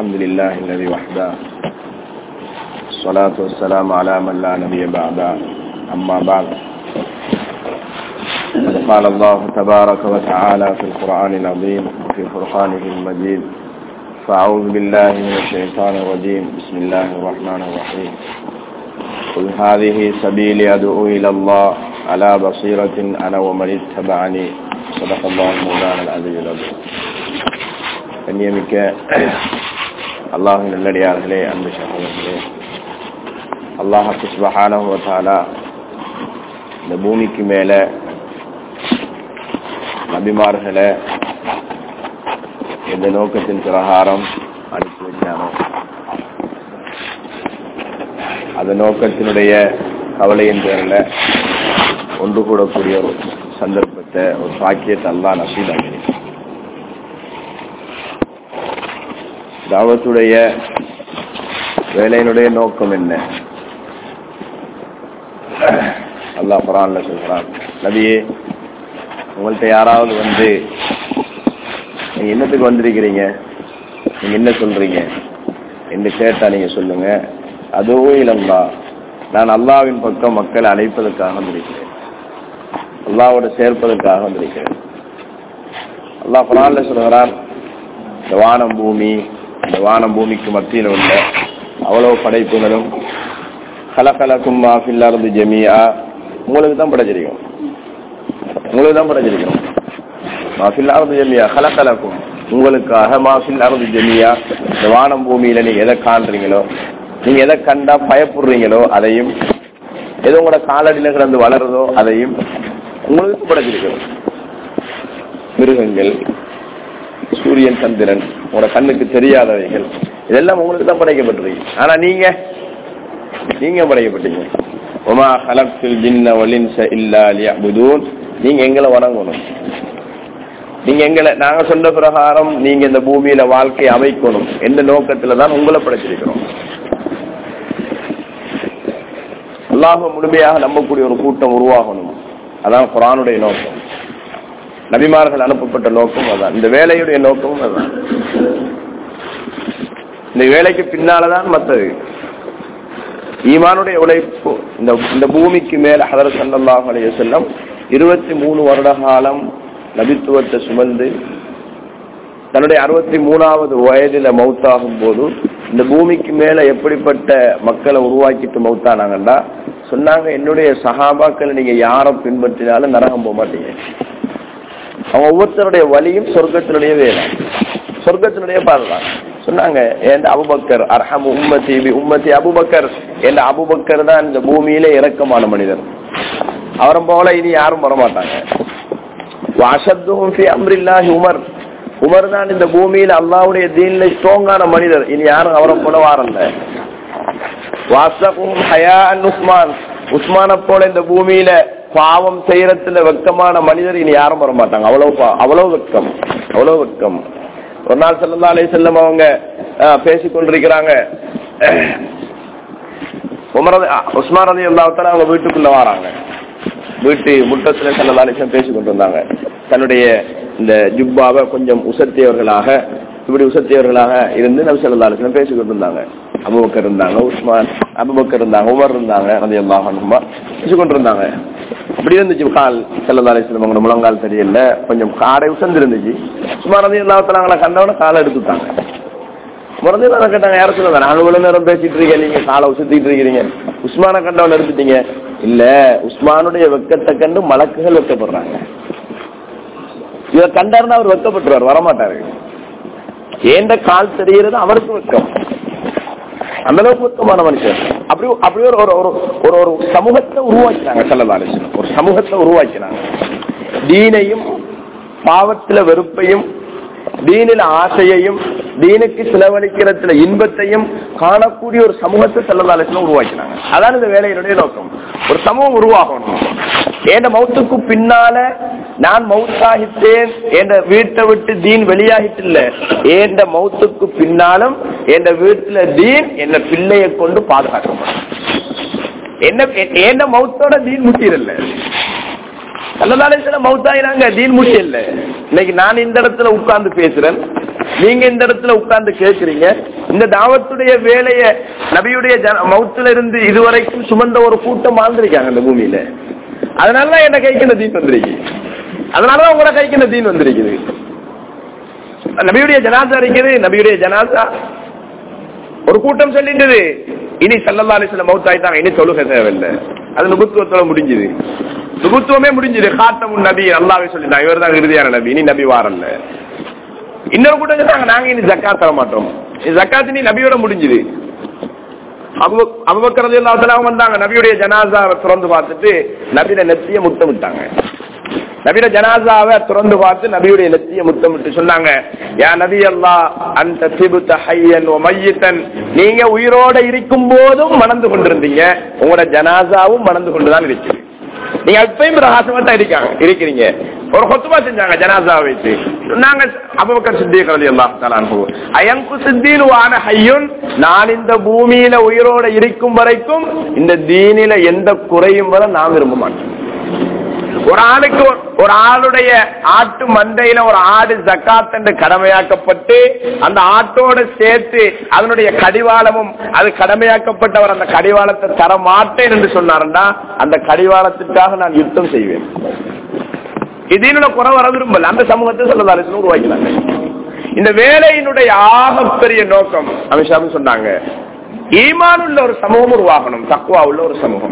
الحمد لله الذي وحده الصلاة والسلام على من لا نبي بعده أما بعد قال الله تبارك وتعالى في القرآن العظيم وفي فرقانه المجيد فأعوذ بالله من الشيطان الرجيم بسم الله الرحمن الرحيم قل هذه سبيلي أدعو إلى الله على بصيرة أنا ومن اتبعني صدق الله مولانا العزيز العظيم கண்ணியமிக்க அல்லாஹின் நல்லடியார்களே அன்பு சகோதரர்களே அல்லாஹு சுபஹானஹுவத்தாலா இந்த பூமிக்கு மேல நபிமார்களை எந்த நோக்கத்தின் பிரகாரம் அனுப்பி வச்சானோ அந்த நோக்கத்தினுடைய கவலையின் பேரில் ஒன்று கூடக்கூடிய ஒரு சந்தர்ப்பத்தை ஒரு சாக்கியத்தை அல்லா நசீதாகிறேன் தாவத்துடைய வேலையினுடைய நோக்கம் என்ன அல்லாஹ் குரான்ல சொல்றான் நபியே உங்கள்கிட்ட யாராவது வந்து நீங்க என்னத்துக்கு வந்திருக்கிறீங்க நீங்க என்ன சொல்றீங்க என்று கேட்டா நீங்க சொல்லுங்க அதுவும் இளம்பா நான் அல்லாவின் பக்கம் மக்களை அழைப்பதற்காக வந்திருக்கிறேன் அல்லாவோட சேர்ப்பதற்காக வந்திருக்கிறேன் அல்லாஹ் குரான்ல சொல்கிறான் இந்த வானம் பூமி இந்த வானம் பூமிக்கு மத்தியில் உள்ள அவ்வளவு படைப்புகளும் கலகலக்கும் மாஃபில்லாரது ஜெமியா உங்களுக்கு தான் படைச்சிருக்கும் உங்களுக்கு தான் படைச்சிருக்கும் மாஃபில் அறுது ஜெமியா கலகலக்கும் உங்களுக்காக மாஃபில் அறுது ஜெமியா இந்த வானம் பூமியில நீங்க எதை காண்றீங்களோ நீங்க எதை கண்டா பயப்படுறீங்களோ அதையும் எது உங்களோட காலடியில கிடந்து வளருதோ அதையும் உங்களுக்கு படைச்சிருக்கும் மிருகங்கள் சூரியன் சந்திரன் உங்களோட கண்ணுக்கு தெரியாதவைகள் இதெல்லாம் உங்களுக்கு தான் படைக்கப்பட்டிருக்கு ஆனா நீங்க நீங்க படைக்கப்பட்டீங்க ஒமா ஹலக்தில் ஜின்ன வலின்ச இல்லா லியபுதூன் நீங்க எங்களை வணங்கணும் நீங்க எங்களை நாங்க சொன்ன பிரகாரம் நீங்க இந்த பூமியில வாழ்க்கையை அமைக்கணும் எந்த நோக்கத்துல தான் உங்களை படைச்சிருக்கிறோம் அல்லாஹ் முழுமையாக நம்பக்கூடிய ஒரு கூட்டம் உருவாகணும் அதான் குரானுடைய நோக்கம் நபிமார்கள் அனுப்பப்பட்ட நோக்கம் அதான் இந்த வேலையுடைய நோக்கமும் அதான் இந்த வேலைக்கு பின்னாலதான் மற்றது ஈமானுடைய உழைப்பு இந்த இந்த பூமிக்கு மேல ஹதர் சல்லாஹ் அலைய செல்லம் இருபத்தி மூணு வருட காலம் நபித்துவத்தை சுமந்து தன்னுடைய அறுபத்தி மூணாவது வயதுல மவுத்தாகும் போது இந்த பூமிக்கு மேல எப்படிப்பட்ட மக்களை உருவாக்கிட்டு மவுத்தானாங்கண்டா சொன்னாங்க என்னுடைய சகாபாக்களை நீங்க யாரை பின்பற்றினாலும் நரகம் போக மாட்டீங்க அவங்க ஒவ்வொருத்தருடைய வழியும் சொர்க்கத்தினுடைய வேலை சொர்க்கத்தினுடைய பாதுதான் சொன்னாங்க என் அபுபக்கர் அர்ஹம் உம்மதி உம்மதி அபுபக்கர் என் அபுபக்கர் தான் இந்த பூமியில இறக்கமான மனிதர் அவரை போல இனி யாரும் வரமாட்டாங்க அம்ரில்லாஹி உமர் உமர் தான் இந்த பூமியில அல்லாவுடைய தீன்ல ஸ்ட்ராங்கான மனிதர் இனி யாரும் அவரை போல வாரல்ல வாசகும் ஹயா உஸ்மான் உஸ்மான போல இந்த பூமியில பாவம் செய்யறதுல வெக்கமான மனிதர் இனி யாரும் வர மாட்டாங்க அவ்வளவு அவ்வளவு வெக்கம் அவ்வளவு வெக்கம் ஒரு நாள் செல்லா அலை செல்லம் அவங்க பேசிக் கொண்டிருக்கிறாங்க உமரது உஸ்மான் ரதி எல்லாத்தால அவங்க வீட்டுக்குள்ள வராங்க வீட்டு முட்டத்துல செல்லா அலிசம் பேசிக் கொண்டிருந்தாங்க தன்னுடைய இந்த ஜுப்பாவை கொஞ்சம் உசத்தியவர்களாக இப்படி உசத்தியவர்களாக இருந்து நபி சல்லா அலிஸ்லாம் பேசிக் கொண்டிருந்தாங்க அபுபக்கர் இருந்தாங்க உஸ்மான் அபுபக்கர் இருந்தாங்க உமர் இருந்தாங்க அது எல்லாம் பேசிக் கொண்டிருந்தாங்க இப்படி இருந்துச்சு கால் செல்லதா அலிஸ்லம் அவங்களோட முழங்கால் தெரியல கொஞ்சம் காடை உசந்து இருந்துச்சு சும்மா ரதி எல்லாத்தாங்களா கண்டவன காலை எடுத்துட்டாங்க முறந்து கேட்டாங்க யார சொல்லுங்க நான் இவ்வளவு நேரம் பேசிட்டு இருக்கேன் நீங்க காலை உசுத்திட்டு இருக்கிறீங்க உஸ்மான கண்டவன் எடுத்துட்டீங்க இல்ல உஸ்மானுடைய வெக்கத்தை கண்டு மலக்குகள் வெக்கப்படுறாங்க இத கண்டாருன்னா அவர் வெக்கப்பட்டுருவார் வரமாட்டாரு ஏண்ட கால் தெரிகிறது அவருக்கு வெக்கம் அந்த அளவுக்கு வெக்கமான மனுஷன் அப்படி அப்படி ஒரு ஒரு ஒரு ஒரு சமூகத்தை உருவாக்கினாங்க செல்லதாலேசன் ஒரு சமூகத்தை உருவாக்கினாங்க தீனையும் பாவத்தில வெறுப்பையும் தீனில ஆசையையும் தீனுக்கு செலவழிக்கிறதுல இன்பத்தையும் காணக்கூடிய ஒரு சமூகத்தை செல்லதாலேசன் உருவாக்கினாங்க அதான் இந்த வேலையினுடைய நோக்கம் ஒரு சமூகம் உருவாகணும் என் மௌத்துக்கு பின்னால நான் மௌத்தாகித்தேன் என்ற வீட்டை விட்டு தீன் வெளியாகிட்டு இல்ல என் மௌத்துக்கு பின்னாலும் என் வீட்டுல தீன் என்ன பிள்ளையை கொண்டு பாதுகாக்கப்படும் என்ன என்ன மௌத்தோட தீன் முட்டிடல அல்லதாலே சில மௌத்தாயினாங்க தீன் முட்டி இல்ல இன்னைக்கு நான் இந்த இடத்துல உட்கார்ந்து பேசுறேன் நீங்க இந்த இடத்துல உட்கார்ந்து கேட்கிறீங்க இந்த தாவத்துடைய வேலைய நபியுடைய ஜன- மௌத்துல இருந்து இதுவரைக்கும் சுமந்த ஒரு கூட்டம் வாழ்ந்திருக்காங்க இந்த பூமியில அதனாலதான் என்ன கைக்கு இந்த தீன் வந்திருக்கு அதனாலதான் உங்களோட கைக்கு இந்த தீன் வந்திருக்குது நபியுடைய ஜனாசா இருக்குது நபியுடைய ஜனாசா ஒரு கூட்டம் சொல்லிட்டது இனி சல்லல்லா அலிஸ்ல மவுத் ஆயிட்டாங்க இனி தொழுக தேவையில்லை அது நுபுத்துவத்தோட முடிஞ்சது நுபுத்துவமே முடிஞ்சது காத்தமுன் நபி அல்லாவே சொல்லிட்டாங்க இவர் தான் இறுதியான நபி இனி நபி வாரல்ல இன்னொரு கூட்டம் சொன்னாங்க நாங்க இனி ஜக்காத் தர மாட்டோம் ஜக்காத் இனி நபியோட முடிஞ்சது அபுபக்கரது எல்லாத்தெல்லாம் வந்தாங்க நபியுடைய ஜனாசாவை திறந்து பார்த்துட்டு நபியில நெத்திய முத்தமிட்டாங்க நபியில ஜனாசாவை திறந்து பார்த்து நபியுடைய நெத்திய முத்தமிட்டு சொன்னாங்க யா நபி அல்லா அந்த திபுத்த ஹையன் மையத்தன் நீங்க உயிரோட இருக்கும் போதும் மணந்து கொண்டிருந்தீங்க உங்களோட ஜனாசாவும் மணந்து கொண்டுதான் இருக்குது நீங்க எப்பயும் பிரகாசமா தான் இருக்காங்க இருக்கிறீங்க ஒரு கொத்துமா செஞ்சாங்க ஜனாசா வச்சு நாங்க அபுபக்கர் சித்திக் ரலியல்லாஹு தஆலா அன்ஹு அயங்கு சித்தீன் வான ஹய்யுன் நான் இந்த பூமியில உயிரோட இருக்கும் வரைக்கும் இந்த தீனில எந்த குறையும் வர நான் விரும்ப மாட்டேன் ஒரு ஆளுக்கு ஒரு- ஒரு ஆளுடைய ஆட்டு மந்தையில ஒரு ஆடு ஜக்காத் என்று கடமையாக்கப்பட்டு அந்த ஆட்டோட சேர்த்து அதனுடைய கடிவாளமும் அது கடமையாக்கப்பட்டவர் அந்த கடிவாளத்தை தர மாட்டேன் என்று சொன்னார்னா அந்த கடிவாளத்திற்காக நான் யுத்தம் செய்வேன் இதீனோட குறை வர விரும்பல அந்த சமூகத்தை சொல்லதாலும் உருவாக்கினாங்க இந்த வேலையினுடைய ஆகப்பெரிய நோக்கம் அமித்ஷாவும் சொன்னாங்க ஈமான் உள்ள ஒரு சமூகம் உருவாகணும் தக்குவா உள்ள ஒரு சமூகம்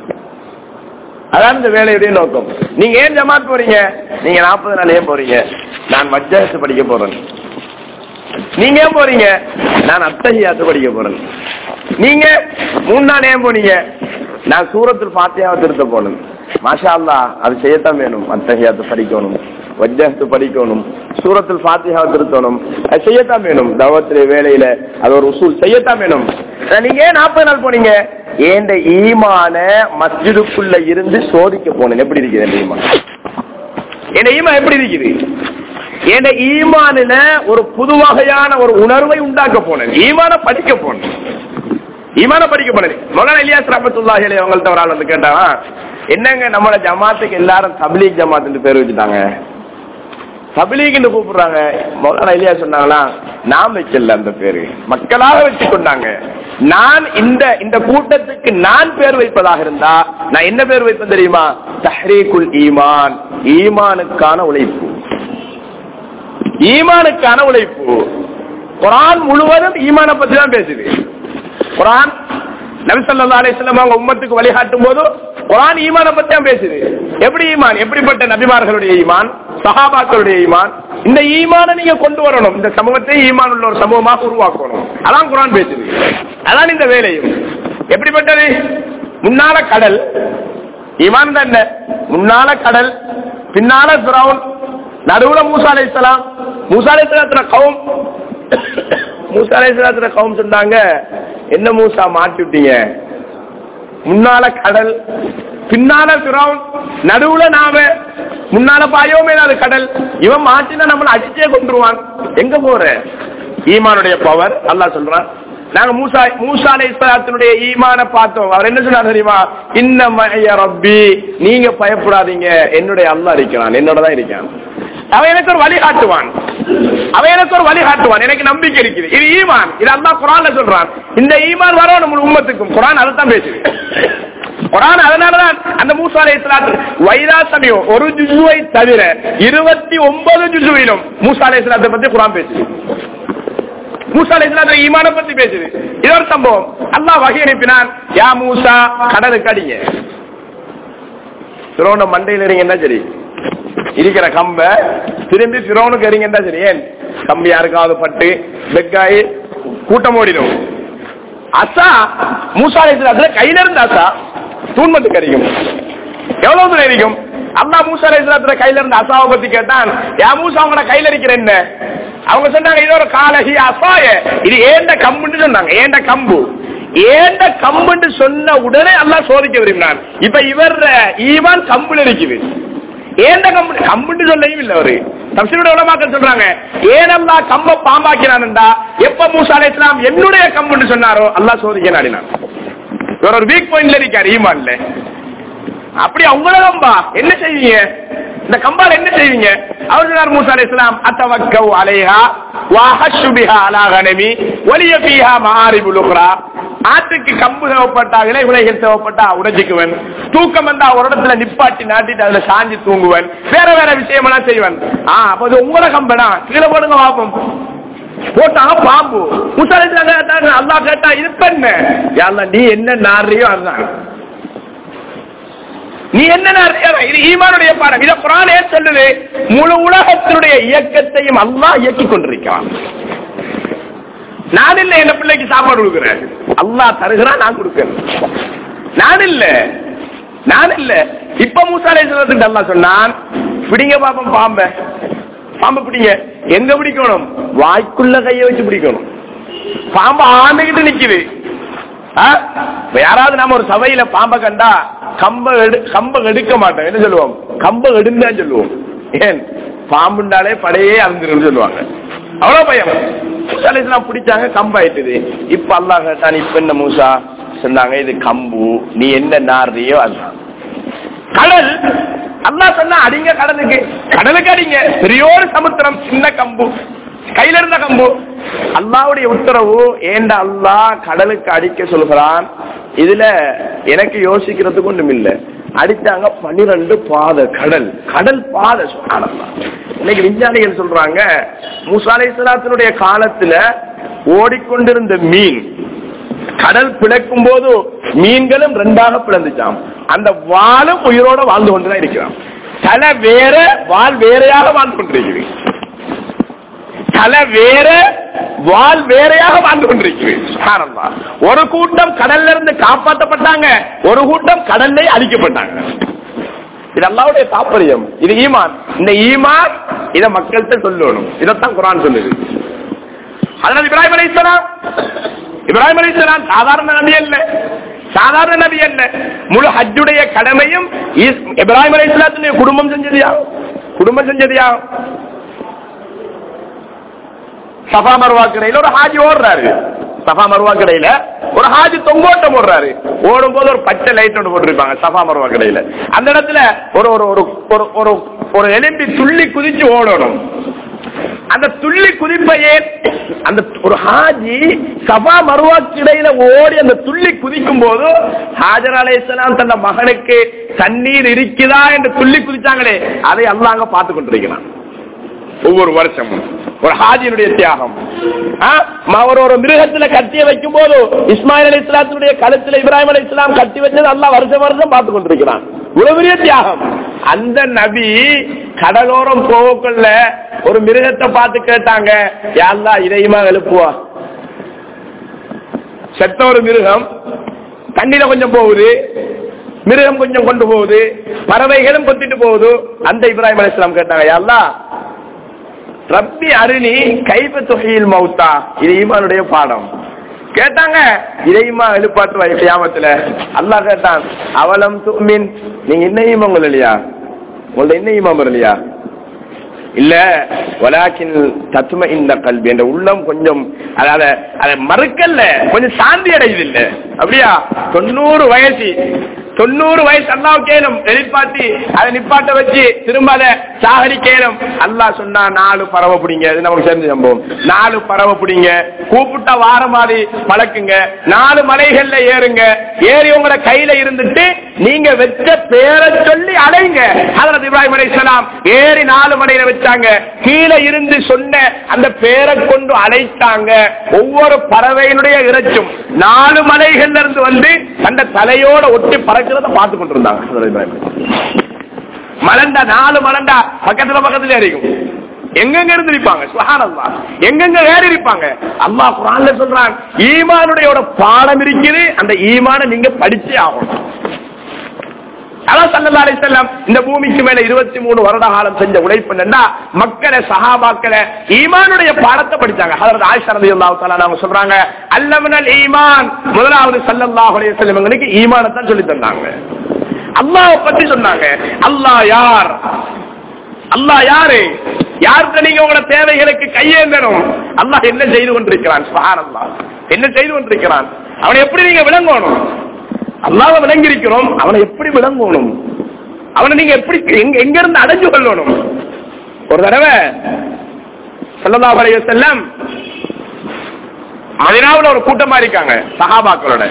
அதான் இந்த வேலையுடைய நோக்கம் நீங்க ஏன் ஜமாத் போறீங்க நீங்க நாற்பது நாள் ஏன் போறீங்க நான் மஜ்ஜாத்து படிக்க போறேன் நீங்க ஏன் போறீங்க நான் அத்தகையாத்து படிக்க போறேன் நீங்க மூணு நாள் ஏன் போனீங்க நான் சூரத்தில் பாத்தியாவை திருத்த போகணும் மாஷா அல்லா அது செய்யத்தான் வேணும் அத்தகையாத்து படிக்கணும் வஜ்ஜத்து படிக்கணும் சூரத்தில் ஃபாத்தியாவை திருத்தணும் அது செய்யத்தான் வேணும் தவத்திலே வேலையில அது ஒரு உசூல் செய்யத்தான் வேணும் நீங்க ஏன் நாற்பது நாள் போனீங்க ஏண்ட ஈமான மஸ்ஜிதுக்குள்ள இருந்து சோதிக்க போனேன் எப்படி இருக்குது என் ஈமான் என் ஈமான் எப்படி இருக்குது என் ஈமானில ஒரு புது வகையான ஒரு உணர்வை உண்டாக்க போனேன் ஈமான படிக்க போனேன் ஈமான படிக்க போனேன் மொலான இலியாஸ் ரஹமத்துல்லாஹி அலைஹி அவங்கள்ட்ட ஒரு ஆள் வந்து கேட்டாங்க என்னங்க நம்மளோட ஜமாத்துக்கு எல்லாரும் தப்லீக் ஜமாத்துன்னு பேர் வச்சுட்டாங்க தபிலீக்னு கூப்பிடுறாங்க மௌலானா இல்லையா சொன்னாங்களா நாம் வைக்கல அந்த பேரு மக்களாக வச்சு கொண்டாங்க நான் இந்த இந்த கூட்டத்துக்கு நான் பேர் வைப்பதாக இருந்தா நான் என்ன பேர் வைப்பேன் தெரியுமா தஹ்ரீக்குல் ஈமான் ஈமானுக்கான உழைப்பு ஈமானுக்கான உழைப்பு குரான் முழுவதும் ஈமான பத்தி தான் பேசுது குரான் நபிசல்லா அலிஸ்லாம் அவங்க உம்மத்துக்கு வழிகாட்டும் போது குரான் ஈமான பத்தி தான் பேசுது எப்படி ஈமான் எப்படிப்பட்ட நபிமார்களுடைய ஈமான் சஹாபாக்களுடைய ஈமான் இந்த ஈமான நீங்க கொண்டு வரணும் இந்த சமூகத்தை ஈமான் உள்ள ஒரு சமூகமாக உருவாக்கணும் அதான் குரான் பேசுது அதான் இந்த வேலையும் எப்படிப்பட்டது முன்னால கடல் ஈமான் தான் என்ன முன்னால கடல் பின்னால பிரவுன் நடுவுல மூசா அலை இஸ்லாம் மூசா அலை இஸ்லாத்துல கவும் மூசா அலை இஸ்லாத்துல கவும் சொன்னாங்க என்ன மூசா மாட்டி விட்டீங்க முன்னால கடல் பின்னால பிரவுன் நடுவுல நாம முன்னால பாயோமே அது கடல் இவன் மாட்டினா நம்மள அடிச்சே கொண்டுருவான் எங்க போற ஈமானுடைய பவர் அல்லாஹ் சொல்றான் நாங்க மூசா மூசா அலை இஸ்லாத்தினுடைய ஈமான பார்த்தோம் அவர் என்ன சொன்னார் தெரியுமா இன்ன ரப்பி நீங்க பயப்படாதீங்க என்னுடைய அல்லாஹ் இருக்கிறான் என்னோட தான் இருக்கான் அவன் எனக்கு ஒரு வழி காட்டுவான் அவன் எனக்கு ஒரு வழி காட்டுவான் எனக்கு நம்பிக்கை இருக்குது இது ஈமான் இது அல்லாஹ் குரான்ல சொல்றான் இந்த ஈமான் வரணும் நம்ம உம்மத்துக்கும் குரான் அதை தான் பேசுது குரான் அதனாலதான் அந்த மூசா அலை இஸ்லாத்து வைரா சமயம் ஒரு ஜுசுவை தவிர இருபத்தி ஒன்பது ஜுசுவிலும் மூசா அலை இஸ்லாத்தை பத்தி குரான் பேசுது மூசா அலை இஸ்லாத்துல ஈமான பத்தி பேசுது இது ஒரு சம்பவம் அல்லாஹ் வகை அனுப்பினான் யா மூசா கடலுக்கு அடிங்க திரோண மண்டையில் இருங்கன்னா சரி இருக்கிற கம்ப திரும்பி பிறவனுக்கு எறிங்கன்னா சரி ஏன் கம்பி யாருக்காவது பட்டு வெக்காயி கூட்டம் ஓடிடும் அசா மூசா அலைஹிஸ்ஸலாத்துல கையில இருந்த அசா தூண் மட்டும் கிடைக்கும் எவ்வளவு தூரம் இருக்கும் அல்லா மூசா அலைஹிஸ்ஸலாத்துல கையில இருந்த அசாவை பத்தி கேட்டான் யா மூசா அவங்களோட கையில இருக்கிற என்ன அவங்க சொன்னாங்க இது ஒரு காலகி அசாய இது ஏண்ட கம்புன்னு சொன்னாங்க ஏண்ட கம்பு ஏண்ட கம்புன்னு சொன்ன உடனே அல்லாஹ் சோதிக்க விரும்பினான் இப்ப இவர் ஈவான் கம்புல இருக்குது ஏண்ட கம்பு கம்புன்னு சொல்லவும் இல்ல அவரு தப்சீரோட உலமாக்கள் சொல்றாங்க ஏனல்லா கம்ப பாம்பாக்கினான்டா எப்ப மூசா அலைஹிஸ்ஸலாம் என்னுடைய கம்புன்னு சொன்னாரோ அல்லாஹ் சோதிக்க நாடினான் இவர் ஒரு வீக் பாயிண்ட்ல இருக்காரு ஈமான்ல அப்படி அவங்கள கம்பா என்ன செய்வீங்க இந்த கம்பால் என்ன செய்வீங்க அவர் சொன்னார் மூசா அலைஹிஸ்ஸலாம் அத்தவக்கவ் அலைஹா வஹஷு பிஹா அலா கனமி வலிய பீஹா மஹாரிபுல் உக்ரா ஆட்டுக்கு கம்பு தேவைப்பட்டாங்களே விலைகள் தேவைப்பட்டா உடைஞ்சுக்குவன் தூக்கம் வந்தா ஒரு இடத்துல நிப்பாட்டி நாட்டிட்டு அதுல சாஞ்சி தூங்குவன் வேற வேற விஷயமெல்லாம் செய்வன் ஆ அப்ப அது உங்களோட கம்பனா கீழே போடுங்க பாப்போம் போட்டாங்க பாம்பு முசாலித்துல கேட்டாங்க அல்லா கேட்டா இது பண்ண யாழ்லா நீ என்ன நாடுறியோ அதுதான் நீ என்ன நாடுறியோ அதான். இது ஈமானுடைய பாடம் இத குரானே சொல்லுது முழு உலகத்தினுடைய இயக்கத்தையும் அல்லாஹ் இயக்கிக் கொண்டிருக்கிறான் நான் இல்ல என் பிள்ளைக்கு சாப்பாடு கொடுக்கிறேன் அல்லாஹ் தருகிறான் நான் கொடுக்கிறேன் நான் இல்ல நான் இல்ல இப்ப மூசாலே சொல்றதுக்கு அல்லாஹ் சொன்னான் பிடிங்க பாப்போம் பாம்ப பாம்பு பிடிங்க எங்க பிடிக்கணும் வாய்க்குள்ள கைய வச்சு பிடிக்கணும் பாம்பு ஆண்டுகிட்டு நிக்குது ஆ? இப்ப யாராவது நாம ஒரு சபையில பாம்பை கண்டா கம்ப எடு கம்ப எடுக்க மாட்டோம் என்ன சொல்லுவோம் கம்ப எடுந்தான் சொல்லுவோம் ஏன் பாம்புண்டாலே படையே அறந்துரும் சொல்லுவாங்க அவ்வளவு பயம் மூசா அலைஹிஸ்ஸலாம் பிடிச்சாங்க கம்பு ஆயிட்டுது இப்ப அல்லாஹ் கேட்டான் இப்ப என்ன மூசா சொன்னாங்க இது கம்பு நீ என்ன நாடுறியோ அதுதான் கடல் அல்லாஹ் சொன்னா அடிங்க கடலுக்கு கடலுக்கு அடிங்க பெரியோரு சமுத்திரம் சின்ன கம்பு கையில இருந்த கம்பு அல்லாவுடைய உத்தரவு ஏண்டா அல்லாஹ் கடலுக்கு அடிக்க சொல்கிறான் இதுல எனக்கு யோசிக்கிறதுக்கு ஒண்ணும் இல்ல அடித்தாங்க பன்னிரண்டு பாதை கடல் கடல் பாதை சுப்ஹானல்லாஹ். இன்னைக்கு விஞ்ஞானிகள் சொல்றாங்க மூசாலை சலாத்தினுடைய காலத்துல ஓடிக்கொண்டிருந்த மீன் கடல் பிளக்கும் போது மீன்களும் ரெண்டாக பிளந்துச்சாம் அந்த வாலும் உயிரோட வாழ்ந்து கொண்டுதான் இருக்கிறான் தலை வேற வால் வேறையாக வாழ்ந்து கொண்டிருக்கிறது தலை வேற வால் வேறையாக வாழ்ந்து கொண்டிருக்கிறது சுப்ஹானல்லாஹ். ஒரு கூட்டம் கடல்ல இருந்து காப்பாற்றப்பட்டாங்க ஒரு கூட்டம் கடல்ல அழிக்கப்பட்டாங்க இது அல்லாவுடைய தாற்பயம் இது ஈமான் இந்த ஈமான் இத மக்கள்கிட்ட சொல்லணும் இதைத்தான் குரான் சொல்லுது அதனால இப்ராஹிம் அலைஹிஸ்ஸலாம் இப்ராஹிம் அலைஹிஸ்ஸலாம் சாதாரண நபி அல்ல சாதாரண நபி அல்ல முழு ஹஜ்ஜுடைய கடமையும் ஈஸ்- இப்ராஹிம் அலைஹிஸ்ஸலாத்துடைய குடும்பம் செஞ்சதியா குடும்பம் செஞ்சதியா சஃபா மருவா கடையில ஒரு ஹாஜி ஓடுறாரு சஃபா மருவா கடையில ஒரு ஹாஜி தொங்கோட்டம் ஓடுறாரு ஓடும் போது ஒரு பச்சை லைட் ஒன்று போட்டிருப்பாங்க சஃபா மருவா கடையில அந்த இடத்துல ஒரு ஒரு ஒரு ஒரு ஒரு ஒரு எலும்பி துள்ளி குதிச்சு ஓடணும் அந்த துள்ளி குதிப்பையே அந்த ஒரு ஹாஜி சபா மருவாக்கு இடையில ஓடி அந்த துள்ளி குதிக்கும் போது ஹாஜர் அலைஹிஸ்ஸலாம் தன் மகனுக்கு தண்ணீர் இருக்குதா என்று துள்ளி குதிச்சாங்களே அதை அல்லாங்க பார்த்து கொண்டிருக்கிறான் ஒவ்வொரு வருஷமும் ஒரு ஹாஜியினுடைய தியாகம் ஆ, ம- ஒரு ஒரு மிருகத்துல கட்டிய வைக்கும் போது இஸ்மாயில் அலி இஸ்லாத்துடைய கழுத்துல இப்ராஹிம் அலி இஸ்லாம் கட்டி வச்சது அல்லாஹ் வருஷம் வருஷம் பார்த்து கொண்டிருக்கிறான் இவ்வளவு பெரிய தியாகம் அந்த நபி கடலோரம் போகக்குள்ள ஒரு மிருகத்தை பார்த்து கேட்டாங்க யாழ்லா இதையுமா எழுப்புவா செத்த ஒரு மிருகம் தண்ணியில கொஞ்சம் போகுது மிருகம் கொஞ்சம் கொண்டு போகுது பறவைகளும் கொத்திட்டு போகுது அந்த இப்ராஹிம் அலிஸ்லாம் கேட்டாங்க யாழ்லா ரப்பி அருணி கைப்ப தொகையில் மௌத்தா இது ஈமானுடைய பாடம் கேட்டாங்க இதையுமா எழுப்பாட்டுவா கியாமத்துல அல்லாஹ் கேட்டான் அவலம் துமின் நீங்க என்ன ஈமாம் இல்லையா உங்கள்ட்ட என்ன ஈமாம் இல்லையா இல்ல வலாக்கின் தத்துவ இந்த கல்வி என்ற உள்ளம் கொஞ்சம் அதாவது அதை மறுக்கல்ல கொஞ்சம் சாந்தி அடையுது இல்ல அப்படியா தொண்ணூறு வயசு தொண்ணூறு வயசு அல்லாஹ் கேளும் எதிர்பார்த்து அதை நிப்பாட்ட வச்சு திரும்ப அதை சாகடி கேளும் அல்லாஹ் சொன்னா நாலு பறவை பிடிங்க இது நமக்கு தெரிஞ்ச சம்பவம் நாலு பறவை பிடிங்க கூப்பிட்டா வார மாதிரி பழக்குங்க நாலு மலைகள்ல ஏறுங்க ஏறி உங்களோட கையில இருந்துட்டு நீங்க வச்ச பேரை சொல்லி அலைங்க ஹதரத் இப்ராஹிம் அலைஹிஸ்ஸலாம் ஏறி நாலு மலையில வச்சாங்க கீழே இருந்து சொன்ன அந்த பேரை கொண்டு அழைத்தாங்க ஒவ்வொரு பறவையினுடைய இறைச்சும் நாலு மலைகள்ல இருந்து வந்து அந்த தலையோட ஒட்டி பறக்கிறத பார்த்து கொண்டிருந்தாங்க ஹதரத் இப்ராஹிம் அலைஹிஸ்ஸலாம். மலண்டா நாலு மலண்டா பக்கத்துல பக்கத்துல இருக்கும் எங்கெங்க இருந்து இருப்பாங்க சுஹானல்லாஹ் எங்கெங்க ஏறி இருப்பாங்க அல்லாஹ் குர்ஆன்ல சொல்றான் ஈமானுடைய ஒரு பாடம் இருக்குது அந்த ஈமானை நீங்க படிச்சே ஆகணும் அதான் ஸல்லல்லாஹு அலைஹி வஸல்லம் இந்த பூமிக்கு மேல 23 வருட காலம் செஞ்ச உழைப்பு என்னன்னா மக்களை சஹாபாக்களை ஈமானுடைய பாடத்தை படிச்சாங்க ஹஜரத் ஆயிஷா ரலியல்லாஹு தஆலா அவங்க சொல்றாங்க அல்லமனல் ஈமான் முதலாவது ஸல்லல்லாஹு அலைஹி வஸல்லம் எங்களுக்கு ஈமானை தான் சொல்லி தந்தாங்க அல்லாஹ் பத்தி சொன்னாங்க அல்லாஹ் யார் அல்லாஹ் யாரு யாருக்கு நீங்க உங்களோட தேவைகளுக்கு கையேந்தணும் அல்லாஹ் என்ன செய்து கொண்டிருக்கிறான் சுப்ஹானல்லாஹ் என்ன செய்து கொண்டிருக்கிறான் அவனை எப்படி நீங்க விளங்கணும் அல்லாஹ்வை விளங்கி இருக்கிறோம் அவனை எப்படி விளங்கணும் அவனை நீங்க எப்படி எங்க எங்க இருந்து அடைஞ்சு கொள்ளணும் ஒரு தடவை ஸல்லல்லாஹு அலைஹி வஸல்லம் மதினாவுல ஒரு கூட்டமா இருக்காங்க சஹாபாக்களோட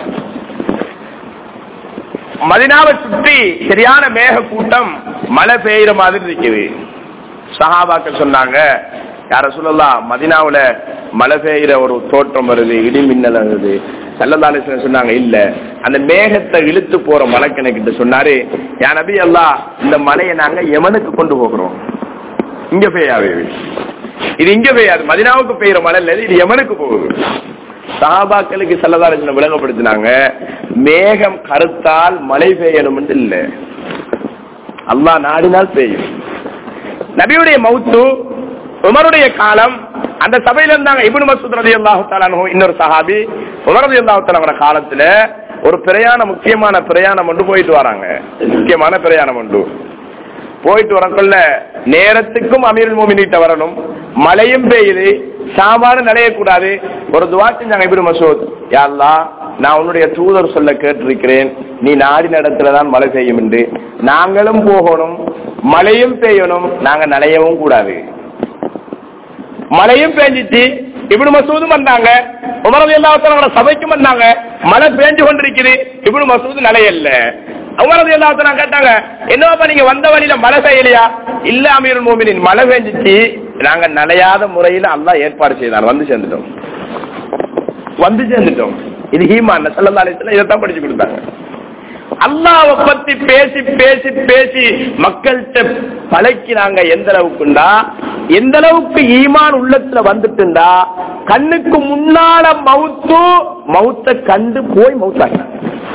மதினாவை சுற்றி சரியான மேக கூட்டம் மழை பெய்யுற மாதிரி இருக்குது சஹாபாக்கள் சொன்னாங்க யார சொல்லலாம் மதினாவுல மழை பெய்யுற ஒரு தோற்றம் வருது இடி மின்னல் வருது சல்லதாலேஸ்வரன் சொன்னாங்க இல்ல அந்த மேகத்தை இழுத்து போற மலைக்கணக்கிட்ட சொன்னாரு என் நபி அல்லா இந்த மலையை நாங்க யமனுக்கு கொண்டு போகிறோம் இங்க பெய்யாது இது. இது இங்க பெய்யாது மதினாவுக்கு பெய்யுற மழை இல்ல இது யமனுக்கு போகுது சஹாபாக்களுக்கு சல்லதாலேஸ்வரன் விளங்கப்படுத்தினாங்க மேகம் கருத்தால் மழை பெய்யணும் இல்ல அல்லாஹ் நாடினால் பெய்யும் நபியுடைய மவுத்து உமருடைய காலம் அந்த சபையில இருந்தாங்க இப்னு மசூத் ரலியல்லாஹு தஆலா அன்ஹு இன்னொரு சஹாபி உமர் ரலியல்லாஹு தஆலா காலத்துல ஒரு பிரயாணம் முக்கியமான பிரயாணம் ஒன்று போயிட்டு வராங்க முக்கியமான பிரயாணம் ஒன்று போயிட்டு வரக்குள்ள நேரத்துக்கும் அமீருல் மோமினிட்ட வரணும் மழையும் பெய்யுது சாமானும் நனையக்கூடாது ஒரு துவா செஞ்சாங்க இப்னு மசூத் யா அல்லாஹ் நான் உன்னுடைய தூதர் சொல்ல கேட்டிருக்கிறேன் நீ நாடி நடத்துலதான் மழை பெய்யும் என்று நாங்களும் போகணும் மழையும் பெய்யணும் நாங்க நனையவும் கூடாது மழையும் பேஞ்சிச்சு இப்னு மசூதும் வந்தாங்க உமரது எல்லாத்தவங்கள சபைக்கும் வந்தாங்க மழை பேஞ்சு கொண்டிருக்குது இப்னு மசூது நனையல்ல உமரது எல்லாத்தவங்க கேட்டாங்க என்னவாப்பா நீங்க வந்த வழியில மழை பெய்யலையா இல்ல அமீருல் மோமினின் மழை பெஞ்சிச்சு நாங்க நனையாத முறையில அல்லாஹ் ஏற்பாடு செய்தார் வந்து சேர்ந்துட்டோம் வந்து சேர்ந்துட்டோம் இது ஹீமான் சல்லா அலிஸ்லாம் இதைத்தான் படிச்சு கொடுத்தாங்க அல்லாவை பத்தி பேசி பேசி பேசி மக்கள்கிட்ட பழக்கினாங்க எந்த அளவுக்குண்டா எந்த அளவுக்கு ஈமான் உள்ளத்துல வந்துட்டுண்டா கண்ணுக்கு முன்னால மவுத்து மவுத்த கண்டு போய் மவுத்தாங்க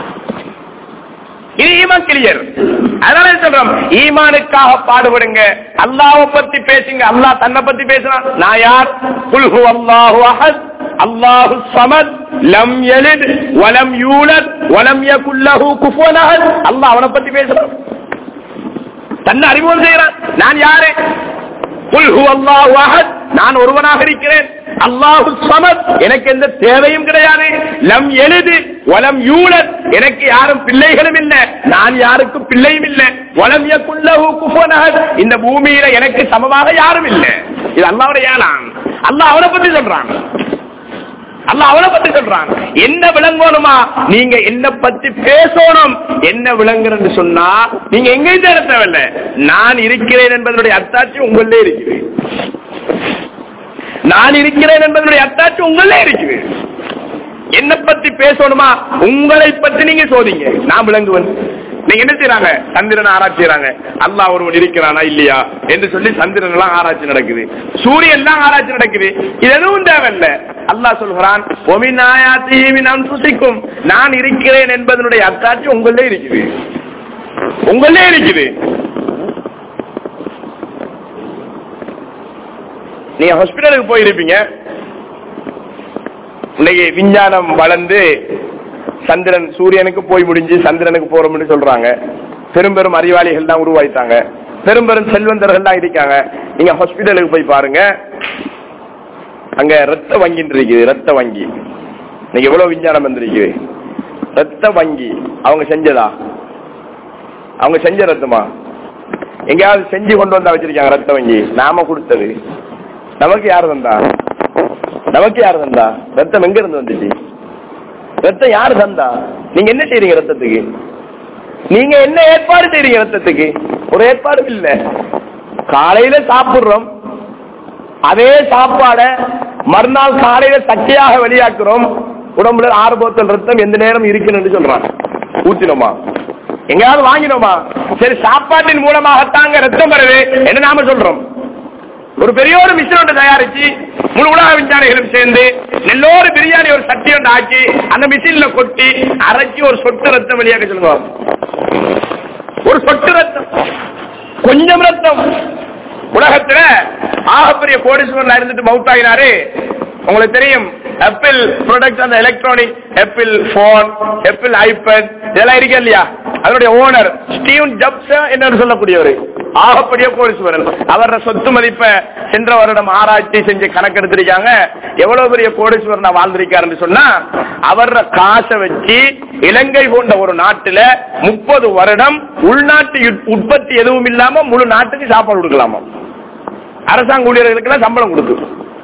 இது ஈமான் கிளியர் அதனால சொல்றோம் ஈமானுக்காக பாடுபடுங்க அல்லாஹ்வை பத்தி பேசுங்க அல்லாஹ் தன்னை பத்தி பேசுறான் நான் யார் குல்ஹு அல்லாஹு அஹத் அல்லாஹு சமத் லம் யலித் வலம் யூலத் வலம் யகுல் லஹு குஃபுவன் அஹத் அல்லாஹ் அவனை பத்தி பேசுறான் தன்னை அறிமுகம் செய்யறான் நான் யாரு குல் ஹுவ அல்லாஹு அஹத் நான் ஒருவனாக இருக்கிறேன் அல்லாஹு சமத் எனக்கு எந்த தேவையும் கிடையாது லம் எழுது வலம் யூலத் எனக்கு யாரும் பிள்ளைகளும் இல்ல நான் யாருக்கும் பிள்ளையும் இல்ல வலம் யகுல்லஹு குஃபுவன் அஹத் இந்த பூமியில எனக்கு சமமாக யாரும் இல்ல இது அல்லாஹ்வுடைய ஏலாம் அல்லாஹ் அவனை பத்தி சொல்றான் அல்லாஹ் அவனை பத்தி சொல்றான் என்ன விளங்கணுமா நீங்க என்ன பத்தி பேசணும் என்ன விளங்குறது சொன்னா நீங்க எங்கேயும் தேட தேவையில்ல நான் இருக்கிறேன் என்பதனுடைய அத்தாட்சி உங்களே இருக்குது நான் இருக்கிறேன் என்பதனுடைய அத்தாட்சி உங்களே இருக்குது என்ன பத்தி பேசணுமா உங்களை பத்தி நீங்க சோதிங்க நான் விளங்குவன் நீங்க என்ன செய்யறாங்க சந்திரன் ஆராய்ச்சி செய்யறாங்க அல்லாஹ் ஒருவன் இருக்கிறானா இல்லையா என்று சொல்லி சந்திரன் எல்லாம் ஆராய்ச்சி நடக்குது சூரியன் எல்லாம் ஆராய்ச்சி நடக்குது இது எதுவும் தேவையில்ல அல்லாஹ் சொல்கிறான் புசிக்கும் நான் இருக்கிறேன் என்பதனுடைய அத்தாட்சி உங்களே இருக்குது உங்களே இருக்குது நீங்க ஹாஸ்பிட்டலுக்கு போயிருப்பீங்க இன்னைக்கு விஞ்ஞானம் வளர்ந்து சந்திரன் சூரியனுக்கு போய் முடிஞ்சு சந்திரனுக்கு போறோம்னு சொல்றாங்க பெரும் பெரும் அறிவாளிகள் தான் உருவாயிட்டாங்க பெரும் பெரும் செல்வந்தர்கள் தான் இருக்காங்க நீங்க ஹாஸ்பிட்டலுக்கு போய் பாருங்க அங்க ரத்த வங்கின்னு இருக்குது ரத்த வங்கி இன்னைக்கு எவ்வளவு விஞ்ஞானம் வந்திருக்குது ரத்த வங்கி அவங்க செஞ்சதா அவங்க செஞ்ச ரத்தமா எங்கேயாவது செஞ்சு கொண்டு வந்தா வச்சிருக்காங்க ரத்த வங்கி நாம கொடுத்தது நமக்கு யார் தந்தா நமக்கு யார் தந்தா ரத்தம் எங்க இருந்து வந்துச்சு ரத்தம் யாரு தந்தா நீங்க என்ன செய்றீங்க ரத்தத்துக்கு நீங்க என்ன ஏற்பாடு செய்றீங்க ரத்தத்துக்கு ஒரு ஏற்பாடு இல்ல காலையில சாப்பிடுறோம் அதே சாப்பாட மறுநாள் காலையில சக்கையாக வெளியாக்குறோம் உடம்புல ஆறு போத்தல் ரத்தம் எந்த நேரம் இருக்குன்னு சொல்றான் ஊத்தினோமா எங்கேயாவது வாங்கினோமா சரி சாப்பாட்டின் மூலமாகத்தாங்க ரத்தம் வருது என்ன நாம சொல்றோம் ஒரு பெரிய ஒரு மிஷின் ஒன்று தயாரிச்சு முழு உலக விஞ்ஞானிகளும் சேர்ந்து எல்லோரும் பிரியாணி ஒரு சட்டி ஒன்று ஆக்கி அந்த மிஷின்ல கொட்டி அரைச்சி ஒரு சொட்டு ரத்தம் வெளியாக சொல்லுங்க ஒரு சொட்டு ரத்தம் கொஞ்சம் ரத்தம் உலகத்துல ஆகப்பெரிய கோடீஸ்வரன் இருந்துட்டு மவுத் ஆகினாரு உங்களுக்கு தெரியும் ஆப்பிள் ப்ராடக்ட் அந்த electronic Apple phone Apple iPad இதெல்லாம் இருக்கு இல்லையா அதனுடைய ஓனர் ஸ்டீவன் ஜப்ஸ் என்று சொல்லக்கூடியவர் ஆகப்பெரிய கோடீஸ்வரன் அவரோட சொத்து மதிப்பை சென்ற வருடம் ஆராய்ச்சி செஞ்சு கணக்கெடுத்திருக்காங்க எவ்வளவு பெரிய கோடீஸ்வரனா வாழ்ந்திருக்காருன்னு சொன்னா அவரோட காசை வச்சு இலங்கை போன்ற ஒரு நாட்டுல முப்பது வருடம் உள்நாட்டு உற்பத்தி எதுவும் இல்லாம முழு நாட்டுக்கு சாப்பாடு கொடுக்கலாமா அரசாங்க ஊழியர்களுக்கு சம்பளம் கொடுக்கு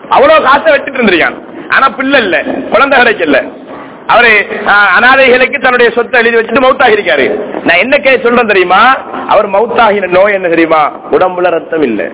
அவ்வளவு காசை வச்சுட்டு இருந்திருக்கான் ஆனா பிள்ளை இல்ல குழந்தை கிடைக்கல அவரு ஆஹ், அனாதைகளுக்கு தன்னுடைய சொத்தை எழுதி வச்சுட்டு மவுத்தாகி இருக்காரு நான் என்ன கே சொல்றேன் தெரியுமா அவர் மவுத்தாகின நோய் என்ன தெரியுமா உடம்புல ரத்தம் இல்ல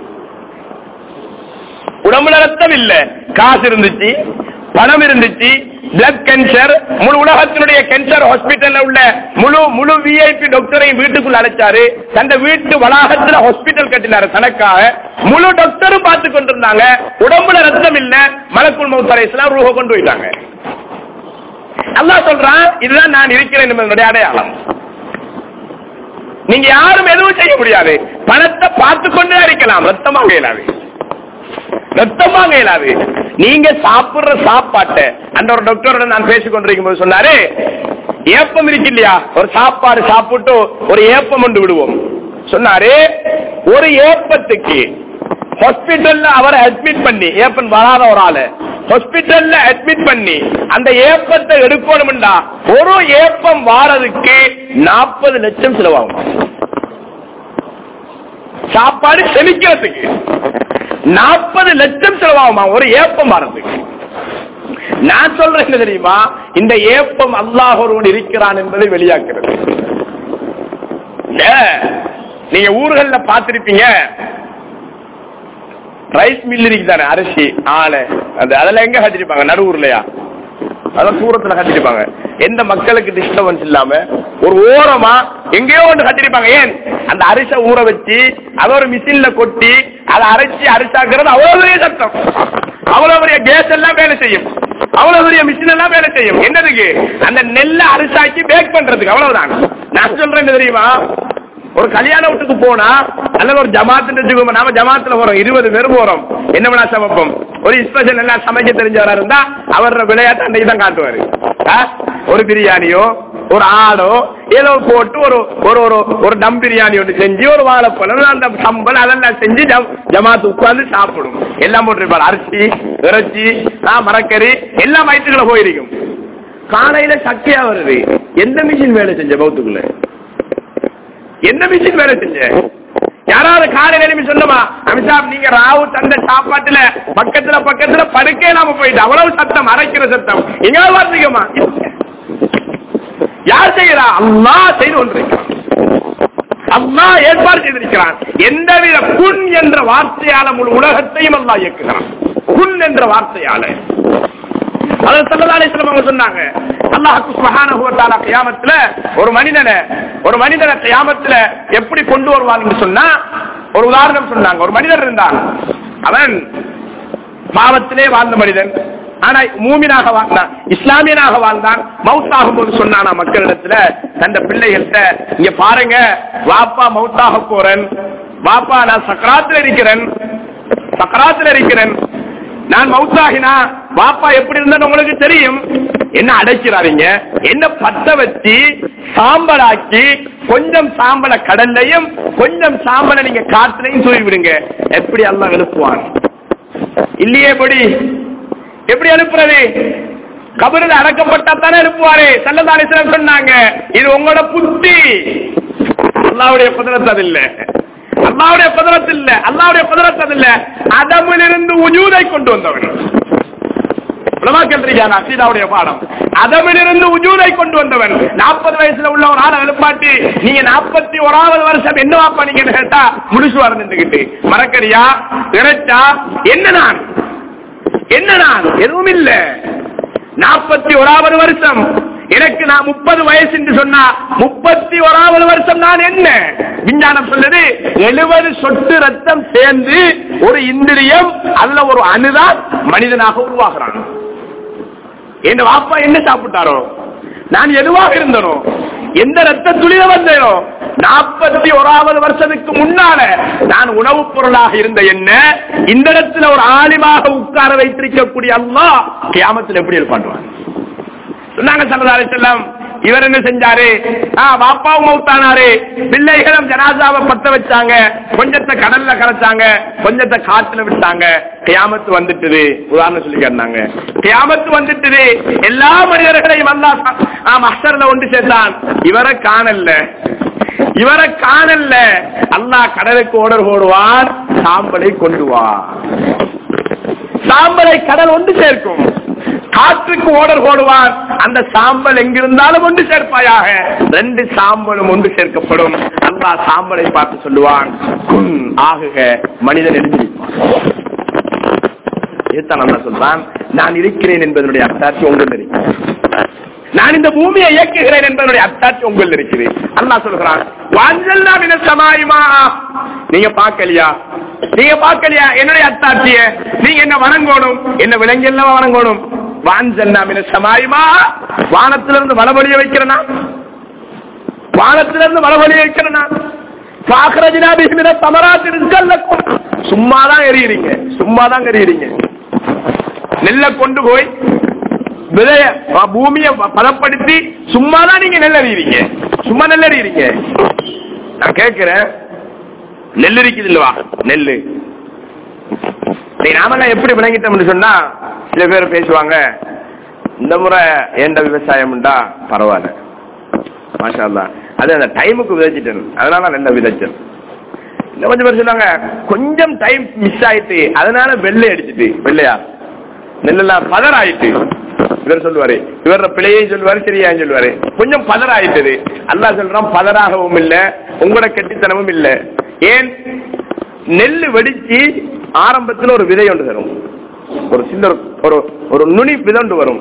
உடம்புல ரத்தம் இல்ல காசு இருந்துச்சு பணம் இருந்துச்சு பிளட் கேன்சர் முழு உலகத்தினுடைய கேன்சர் ஹாஸ்பிட்டல்ல உள்ள முழு முழு விஐபி டாக்டரையும் வீட்டுக்குள்ள அழைச்சாரு தந்த வீட்டு வளாகத்துல ஹாஸ்பிட்டல் கட்டினாரு தனக்காக முழு டாக்டரும் பார்த்து கொண்டிருந்தாங்க உடம்புல ரத்தம் இல்ல மலக்குள் மௌத்தரை இஸ்லாம் ரூஹ கொண்டு போயிட்டாங்க அல்லாஹ் சொல்றான் இதுதான் நான் இருக்கிறேன் என்பதனுடைய அடையாளம் நீங்க யாரும் எதுவும் செய்ய முடியாது பணத்தை பார்த்து கொண்டே இருக்கலாம் ரத்தமாக இயலாது ரத்தமாக இயலாது நீங்க சாப்பிடுற சாப்பாட்டை அந்த ஒரு டாக்டரோட நான் பேசிக் கொண்டிருக்கும் போது சொன்னாரு ஏப்பம் இருக்கு இல்லையா ஒரு சாப்பாடு சாப்பிட்டு ஒரு ஏப்பம் கொண்டு விடுவோம் சொன்னாரு ஒரு ஏப்பத்துக்கு ஹாஸ்பிட்டல்ல அவரை அட்மிட் பண்ணி ஏப்பன் வராத ஒரு ஆளு ஹாஸ்பிட்டல்ல அட்மிட் பண்ணி அந்த ஏப்பத்தை எடுக்கணும்டா ஒரு ஏப்பம் வாரதுக்கு நாற்பது லட்சம் செலவாகும் சாப்பாடு செமிக்கிறதுக்கு நாற்பது லட்சம் செலவாகுமா ஒரு ஏப்பம் வரதுக்கு நான் சொல்றேன் என்ன தெரியுமா இந்த ஏப்பம் அல்லாஹ் ஒருவன் இருக்கிறான் என்பதை வெளியாக்குறது இல்ல, நீங்க ஊர்கள்ல பார்த்திருப்பீங்க ரைஸ் மில் இருக்குதானே அரிசி ஆளு அந்த அதெல்லாம் எங்க கட்டிருப்பாங்க நடு ஊர்லயா அதான் தூரத்துல கட்டிருப்பாங்க எந்த மக்களுக்கு டிஸ்டர்பன்ஸ் இல்லாம ஒரு ஓரமா எங்கேயோ ஒன்று கட்டிருப்பாங்க ஏன் அந்த அரிசை ஊற வச்சு அதை ஒரு மிஷின்ல கொட்டி அதை அரைச்சி அரிசாக்குறது அவ்வளவு பெரிய சத்தம் அவ்வளவு பெரிய கேஸ் எல்லாம் வேலை செய்யும் அவ்வளவு பெரிய மிஷின் எல்லாம் வேலை செய்யும் என்னதுக்கு அந்த நெல்லை அரிசாக்கி பேக் பண்றதுக்கு அவ்வளவுதான் நான் சொல்றேன் என்ன தெரியுமா ஒரு கல்யாண வீட்டுக்கு போனா அல்லது ஒரு ஜமாத்து வச்சுக்கோங்க நாம ஜமாத்துல போறோம் இருபது பேர் போறோம் என்ன பண்ணா சமைப்போம் ஒரு ஸ்பெஷல் எல்லாம் சமைக்க தெரிஞ்சவரா இருந்தா அவர் விளையாட்டு அன்னைக்கு தான் காட்டுவாரு ஆ? ஒரு பிரியாணியோ ஒரு ஆடோ ஏதோ போட்டு ஒரு ஒரு ஒரு ஒரு டம் பிரியாணி ஒன்று செஞ்சு ஒரு வாழைப்பழம் அந்த சம்பல் அதெல்லாம் செஞ்சு ஜம்- ஜமாத்து உட்கார்ந்து சாப்பிடும் எல்லாம் போட்டிருப்பாரு அரிசி இறைச்சி ஆ, மரக்கறி எல்லாம் வயிற்றுக்குள்ள போயிருக்கும் காலையில சக்கையா வருது எந்த மிஷின் வேலை செஞ்ச பௌத்துக்குள்ள என்ன மிஷின் வேலை செஞ்ச யாராவது காலையில எழுப்பி சொல்லுமா அமித்ஷா நீங்க ராவு தந்த சாப்பாட்டுல பக்கத்துல பக்கத்துல படுக்கே இல்லாம போயிட்டு அவ்வளவு சத்தம் அரைக்கிற சத்தம் எங்காவது வாசிக்கமா யார் செய்கிறா அல்லாஹ் செய்து கொண்டிருக்கிறான் அல்லாஹ் ஏற்பாடு செய்திருக்கிறான் எந்தவித புண் என்ற வார்த்தையால முழு உலகத்தையும் அல்லாஹ் இயக்குகிறான் புண் என்ற வார்த்தையால அதை சல்லதாலேஸ்வரம் அவங்க சொன்னாங்க அல்லாஹு சுபஹானஹு வ தஆலா கியாமத்துல ஒரு மனிதனை ஒரு மனிதனை கியாமத்துல எப்படி கொண்டு வருவான்னு சொன்னா ஒரு உதாரணம் சொன்னாங்க ஒரு மனிதர் இருந்தான் அவன் பாவத்திலே வாழ்ந்த மனிதன் ஆனா மூமினாக வாழ்ந்தான் இஸ்லாமியனாக வாழ்ந்தான் மவுத்தாகும் போது சொன்னானா மக்களிடத்துல தந்த பிள்ளைகள்கிட்ட இங்க பாருங்க வாப்பா மவுத்தாக போறேன் வாப்பா நான் சக்கராத்துல இருக்கிறேன் சக்கராத்துல இருக்கிறேன் நான் மவுத்தாகினா வாப்பா எப்படி இருந்தான்னு உங்களுக்கு தெரியும் என்ன அடைக்கிறாருங்க என்ன பத்த வச்சு சாம்பலாக்கி கொஞ்சம் சாம்பலை கடல்லையும் கொஞ்சம் சாம்பலை நீங்க காற்றுலையும் தூவி விடுங்க எப்படி எல்லாம் எழுப்புவான் இல்லையே படி எப்படி அனுப்புறது கபரில் அடக்கப்பட்டா தானே அனுப்புவாரு சல்லதாலேஸ்வரம் சொன்னாங்க இது உங்களோட புத்தி அல்லாவுடைய குதிரத்து அது இல்ல அல்லாவுடைய குதிரத்து இல்ல அல்லாவுடைய குதிரத்து அது இல்ல அதமிலிருந்து உஜூதை கொண்டு வந்தவன் உலமாக்கல் அசீதாவுடைய பாடம் அதமிலிருந்து உஜூதை கொண்டு வந்தவன் நாற்பது வயசுல உள்ள ஒரு ஆளை எழுப்பாட்டி நீங்க நாற்பத்தி ஓராவது வருஷம் என்ன வாப்பா நீங்க கேட்டா முடிச்சு வரந்துகிட்டு மரக்கறியா இறைச்சா என்ன நான் என்ன நான் எதுவும் இல்ல நாற்பத்தி ஓராவது வருஷம் எனக்கு நான் முப்பது வயசு என்று சொன்னா முப்பத்தி ஓராவது வருஷம் நான் என்ன விஞ்ஞானம் சொல்லுது எழுபது சொட்டு ரத்தம் சேர்ந்து ஒரு இந்திரியம் அல்ல ஒரு அணுதான் மனிதனாக உருவாகிறான் என் வாப்பா என்ன சாப்பிட்டாரோ நான் எதுவாக இருந்தனோ எந்த ரத்த துளிர வந்தேனோ நாற்பத்தி ஓராவது வருஷத்துக்கு முன்னால நான் உணவுப் பொருளாக இருந்த என்ன இந்த இடத்துல ஒரு ஆலிமாக உட்கார வைத்திருக்கக்கூடிய அல்லாஹ் கியாமத்தில் எப்படி பண்ணுவான் சொன்னாங்க சல்லல்லாஹு செல்லம் இவர் என்ன செஞ்சாரு ஆ, பாப்பாவும் மௌத்தானாரு பிள்ளைகளும் ஜனாசாவை பத்த வச்சாங்க கொஞ்சத்தை கடல்ல கரைச்சாங்க கொஞ்சத்தை காட்டுல விட்டாங்க கியாமத்து வந்துட்டுது உதாரணம் சொல்லி கேட்டாங்க கியாமத்து வந்துட்டுது எல்லா மனிதர்களையும் அல்லாஹ் ஆ, மஹ்ஷர்ல ஒன்று சேர்த்தான் இவரை காணல இவரை காணல அல்லாஹ் கடலுக்கு ஓடர் போடுவான் சாம்பலை கொண்டு வா சாம்பலை கடல் ஒன்று சேர்க்கும் காற்றுக்கு ஓடர் போடுவான் அந்த சாம்பல் எங்கிருந்தாலும் ஒன்று சேர்ப்பாயாக ரெண்டு சாம்பலும் ஒன்று சேர்க்கப்படும் அல்லாஹ் சாம்பலை பார்த்து சொல்லுவான் குன் ஆகுக மனிதன் எழுந்திருப்பான் இதுதான் அல்லாஹ் சொல்றான் நான் இருக்கிறேன் என்பதனுடைய அத்தாட்சி உங்கள் இருக்கிறேன் நான் இந்த பூமியை இயக்குகிறேன் என்பதனுடைய அத்தாட்சி உங்கள் இருக்குது அல்லாஹ் சொல்கிறான் வாஞ்சல்லா மின சமாயுமா நீங்க பார்க்கலையா நீங்க பார்க்கலையா என்னுடைய அத்தாட்சிய நீங்க என்ன வணங்கணும் என்ன விலங்கி எல்லாம் வணங்கணும் வாஞ்சல்லா மின சமாயுமா வானத்திலிருந்து வளவழிய வைக்கிறனா வானத்திலிருந்து வளவழிய வைக்கிறனா சாகரஜினாபிமின தமராத்திருக்கல்லக்கும் சும்மாதான் எறியறீங்க சும்மாதான் எறியறீங்க நெல்லை கொண்டு போய் விதைய பூமியை பதப்படுத்தி சும்மா தான் நீங்க நெல் அறியறீங்க சும்மா நெல் அறியறீங்க நான் கேட்கிறேன் நெல் இருக்குது இல்லவா நெல்லு நீ நாமெல்லாம் எப்படி விளங்கிட்டோம்னு சொன்னா சில பேர் பேசுவாங்க இந்த முறை ஏண்ட விவசாயம்டா பரவாயில்ல மாஷா அல்லா. அது அந்த டைமுக்கு விதைச்சிட்டேன் அதனால நெல்ல விதைச்சேன் இன்னும் கொஞ்சம் பேர் சொன்னாங்க கொஞ்சம் டைம் மிஸ் ஆயிட்டு அதனால வெள்ளை அடிச்சிட்டு வெள்ளையா நெல்லெல்லாம் பதர் ஆயிட்டு இவர் சொல்லுவாரு இவர பிழையையும் சொல்லுவாரு சரியாயும் சொல்லுவாரு கொஞ்சம் பதர் ஆயிட்டது அல்லாஹ் சொல்றான் பதராகவும் இல்ல உங்களோட கெட்டித்தனமும் இல்ல ஏன் நெல்லு வெடிச்சு ஆரம்பத்துல ஒரு விதை ஒன்று தரும் ஒரு சின்ன ஒரு- ஒரு ஒரு நுனி விதை ஒன்று வரும்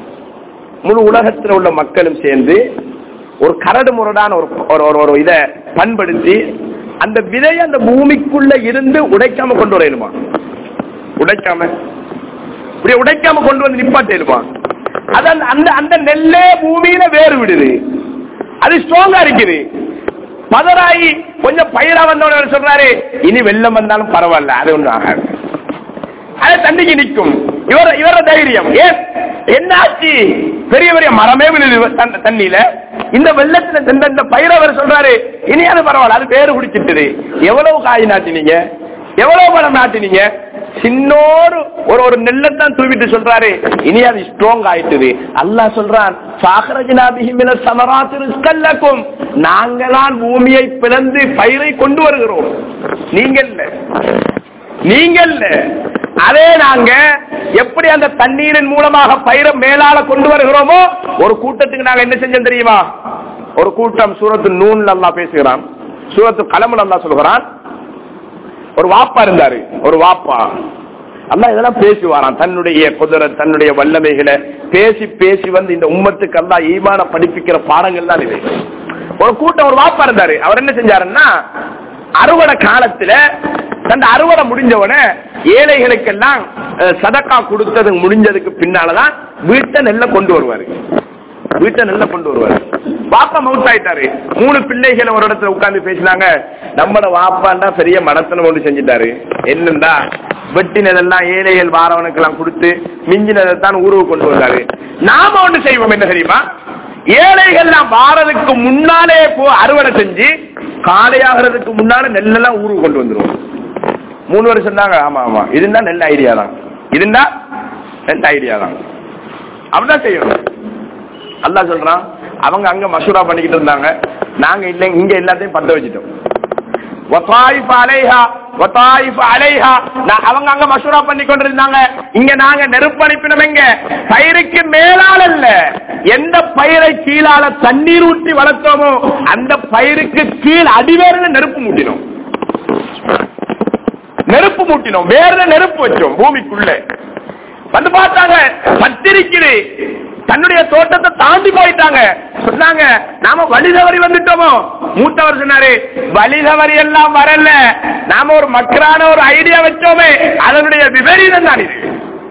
முழு உலகத்தில் உள்ள மக்களும் சேர்ந்து ஒரு கரடு முரடான ஒரு ஒரு ஒரு- ஒரு இதை பண்படுத்தி அந்த விதையை அந்த பூமிக்குள்ள இருந்து உடைக்காம கொண்டு வரையணுமா உடைக்காம இப்படி உடைக்காம கொண்டு வந்து நிப்பாட்டிடுமா அது அந்த- அந்த அந்த நெல்லே பூமியில வேறு விடுது அது ஸ்ட்ராங்கா இருக்குது பதராயி கொஞ்சம் பயிரா வந்தவன சொல்றாரு இனி வெள்ளம் வந்தாலும் பரவாயில்ல அது ஒண்ணும் ஆகாது அது தண்ணிக்கு நிற்கும் இவர இவர தைரியம் ஏன் என்னாச்சு பெரிய பெரிய மரமே விழுது தண்ண- தண்ணியில இந்த வெள்ளத்துல சென்ற இந்த பயிரவர் சொல்றாரு இனி அது பரவாயில்ல அது வேறு குடிச்சிட்டுது எவ்வளவு காய் நாட்டினீங்க எவ்வளவு பழம் நாட்டினீங்க சின்னோடு ஒரு ஒரு நெல்லத்தான் தூவிட்டு சொல்றாரு இனி அது ஸ்ட்ராங் ஆயிட்டுது அல்லாஹ் சொல்றான் சாகரஜினா பிஹிமின சமராத்து ரிஸ்கல்லக்கும் நாங்களான் பூமியை பிளந்து பயிரை கொண்டு வருகிறோம் நீங்க இல்ல நீங்க இல்ல அதே நாங்க எப்படி அந்த தண்ணீரின் மூலமாக பயிரை மேலால கொண்டு வருகிறோமோ ஒரு கூட்டத்துக்கு நாங்க என்ன செஞ்சோம் தெரியுமா ஒரு கூட்டம் சூரத்து நூன்ல அல்லாஹ் பேசுகிறான் சூரத்து கலமுல அல்லாஹ் சொல்கிறான் ஒரு வாப்பா இருந்தாரு ஒரு வாப்பா அல்லாஹ் இதெல்லாம் பேசுவாராம் தன்னுடைய குதிரை தன்னுடைய வல்லமைகளை பேசி பேசி வந்து இந்த உம்மத்துக்கு அல்லாஹ் ஈமான படிப்பிக்கிற பாடங்கள் தான் இது ஒரு கூட்டம் ஒரு வாப்பா இருந்தாரு அவர் என்ன செஞ்சாருன்னா அறுவடை காலத்துல தன் அறுவடை முடிஞ்சவன ஏழைகளுக்கெல்லாம் அஹ், சதக்கா கொடுத்தது முடிஞ்சதுக்கு பின்னாலதான் வீட்டை நெல்ல கொண்டு வருவாரு வீட்டை நெல்ல கொண்டு வருவாரு பாப்பா மவுத் ஆயிட்டாரு மூணு பிள்ளைகளை ஒரு இடத்துல உட்கார்ந்து பேசினாங்க நம்மட வாப்பாண்டா பெரிய மனத்தனம் ஒன்று செஞ்சுட்டாரு என்னண்டா வெட்டினதெல்லாம் ஏழைகள் வாரவனுக்கு எல்லாம் கொடுத்து மிஞ்சினதை தான் ஊருக்கு கொண்டு வந்தாரு நாம ஒண்ணு செய்வோம் என்ன தெரியுமா ஏழைகள்லாம் வாரதுக்கு முன்னாலே போ அறுவடை செஞ்சு காலையாகிறதுக்கு முன்னால நெல்லெல்லாம் ஊருக்கு கொண்டு வந்துருவோம் மூணு வருஷம் சொன்னாங்க ஆமா ஆமா இதுதான் நெல் ஐடியா தான் இதுதான் நெல் ஐடியா தான் அப்படிதான் செய்யணும் அல்லாஹ் சொல்றான் அவங்க அங்க மசூரா பண்ணிக்கிட்டு இருந்தாங்க நாங்க இல்ல இங்க எல்லாத்தையும் பத்த வச்சுட்டோம் வத்தாயிஃப் அலைஹா வத்தாயிஃப் அலைஹா நான் அவங்க அங்க மசூரா பண்ணி கொண்டிருந்தாங்க இங்க நாங்க நெருப்பு அனுப்பினோம் எங்க பயிருக்கு மேலால இல்ல எந்த பயிரை கீழால தண்ணீர் ஊற்றி வளர்த்தோமோ அந்த பயிருக்கு கீழ் அடிவேர்ல நெருப்பு மூட்டினோம் நெருப்பு மூட்டினோம் வேற நெருப்பு வச்சோம் பூமிக்குள்ள வந்து பார்த்தாங்க பத்திரிக்குது தன்னுடைய தோட்டத்தை தாண்டி போயிட்டாங்க சொன்னாங்க நாம வழி தவறி வந்துட்டோமோ மூத்தவர் சொன்னாரு வழி தவறி எல்லாம் வரல நாம ஒரு மக்களான ஒரு ஐடியா வச்சோமே அதனுடைய விபரீதம் தான் இது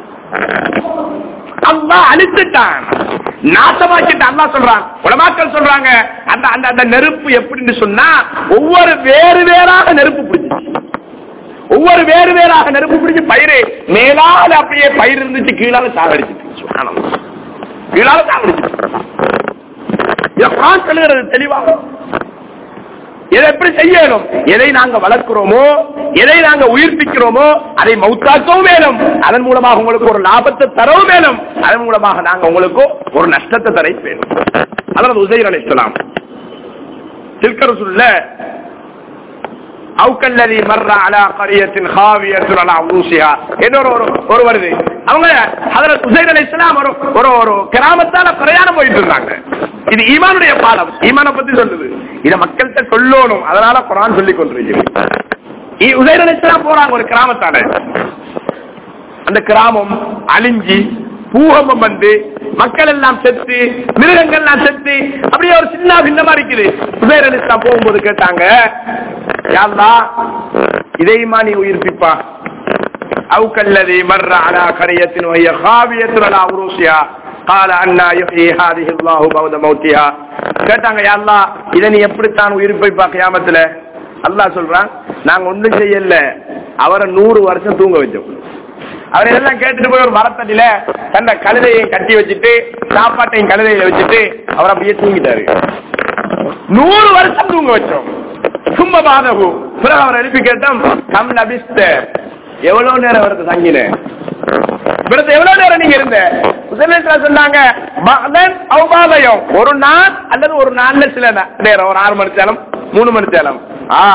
அல்லா அழித்துட்டான் நாசமாக்கிட்டு அல்லா சொல்றான் உலமாக்கள் சொல்றாங்க அந்த அந்த அந்த நெருப்பு எப்படின்னு சொன்னா ஒவ்வொரு வேறு வேறாக நெருப்பு பிடிச்சிச்சு ஒவ்வொரு வேறு வேறாக நெருப்பு பிடிச்சு பயிரு மேலால அப்படியே பயிர் இருந்துச்சு கீழால சாகடிச்சிட்டு சுப்ஹானல்லாஹ். கீழால சாகடிச்சிட்டு இதை குர்ஆன் சொல்லுகிறது தெளிவாக இதை எப்படி செய்யணும் எதை நாங்க வளர்க்கிறோமோ எதை நாங்க உயிர்ப்பிக்கிறோமோ அதை மௌத்தாக்கவும் வேணும் அதன் மூலமாக உங்களுக்கு ஒரு லாபத்தை தரவும் வேணும் அதன் மூலமாக நாங்க உங்களுக்கு ஒரு நஷ்டத்தை தர வேணும் அதாவது உசைர் அலைஹிஸ்ஸலாம் தில்கரசுல்ல அவுக்கல்லதி மர்ரா அலா கரியத்தின் ஹாவியத்துன் அலா ஊசியா என்று ஒரு ஒரு- ஒரு வருது அவங்க ஹதரத் உசைன் அலி இஸ்லாம் ஒரு ஒரு ஒரு கிராமத்தால பிரயாணம் போயிட்டு இருந்தாங்க இது ஈமானுடைய பாடம் ஈமானை பத்தி சொல்லுது இத மக்கள்கிட்ட சொல்லணும் அதனால குரான் சொல்லி கொண்டிருக்கிறது உசைன் அலி இஸ்லாம் போறாங்க ஒரு கிராமத்தால அந்த கிராமம் அழிஞ்சி பூகம்பம் வந்து மக்கள் எல்லாம் செத்து மிருகங்கள் எல்லாம் செத்து அப்படியே ஒரு சின்ன பின்னமா இருக்குது உபேர் அலிஸ்லாம் போகும்போது கேட்டாங்க யாருலா இதையுமா நீ உயிர்ப்பிப்பா أو كالذي مر على قرية وهي خاوية على عروشها قال أنا يحيي هذه الله بعد موتها கேட்டாங்க யா அல்லாஹ் இதை நீ எப்படித்தான் உயிர்ப்பிப்பா கியாமத்துல அல்லாஹ் சொல்றான் நாங்க ஒண்ணும் செய்யல அவரை நூறு வருஷம் தூங்க வச்சோம் அவர் இதெல்லாம் கேட்டுட்டு போய் ஒரு மரத்தடியில தன்னை கழுதையை கட்டி வச்சுட்டு சாப்பாட்டையும் கழுதையில வச்சுட்டு அவர் அப்படியே தூங்கிட்டாரு நூறு வருஷம் தூங்க வச்சோம் சும்மா பாதகு பிறகு அவர் எழுப்பி கேட்டோம் கம் லபிஸ்த எவ்வளவு நேரம் வருது தங்கினேன் இவ்வளவு எவ்வளவு நேரம் நீங்க இருந்த முதலமைச்சர் சொன்னாங்க மகன் அவ்வாதயம் ஒரு நாள் அல்லது ஒரு நாள்ல சில நே- நேரம் ஒரு ஆறு மணி நேரம் மூணு மணி நேரம் ஆ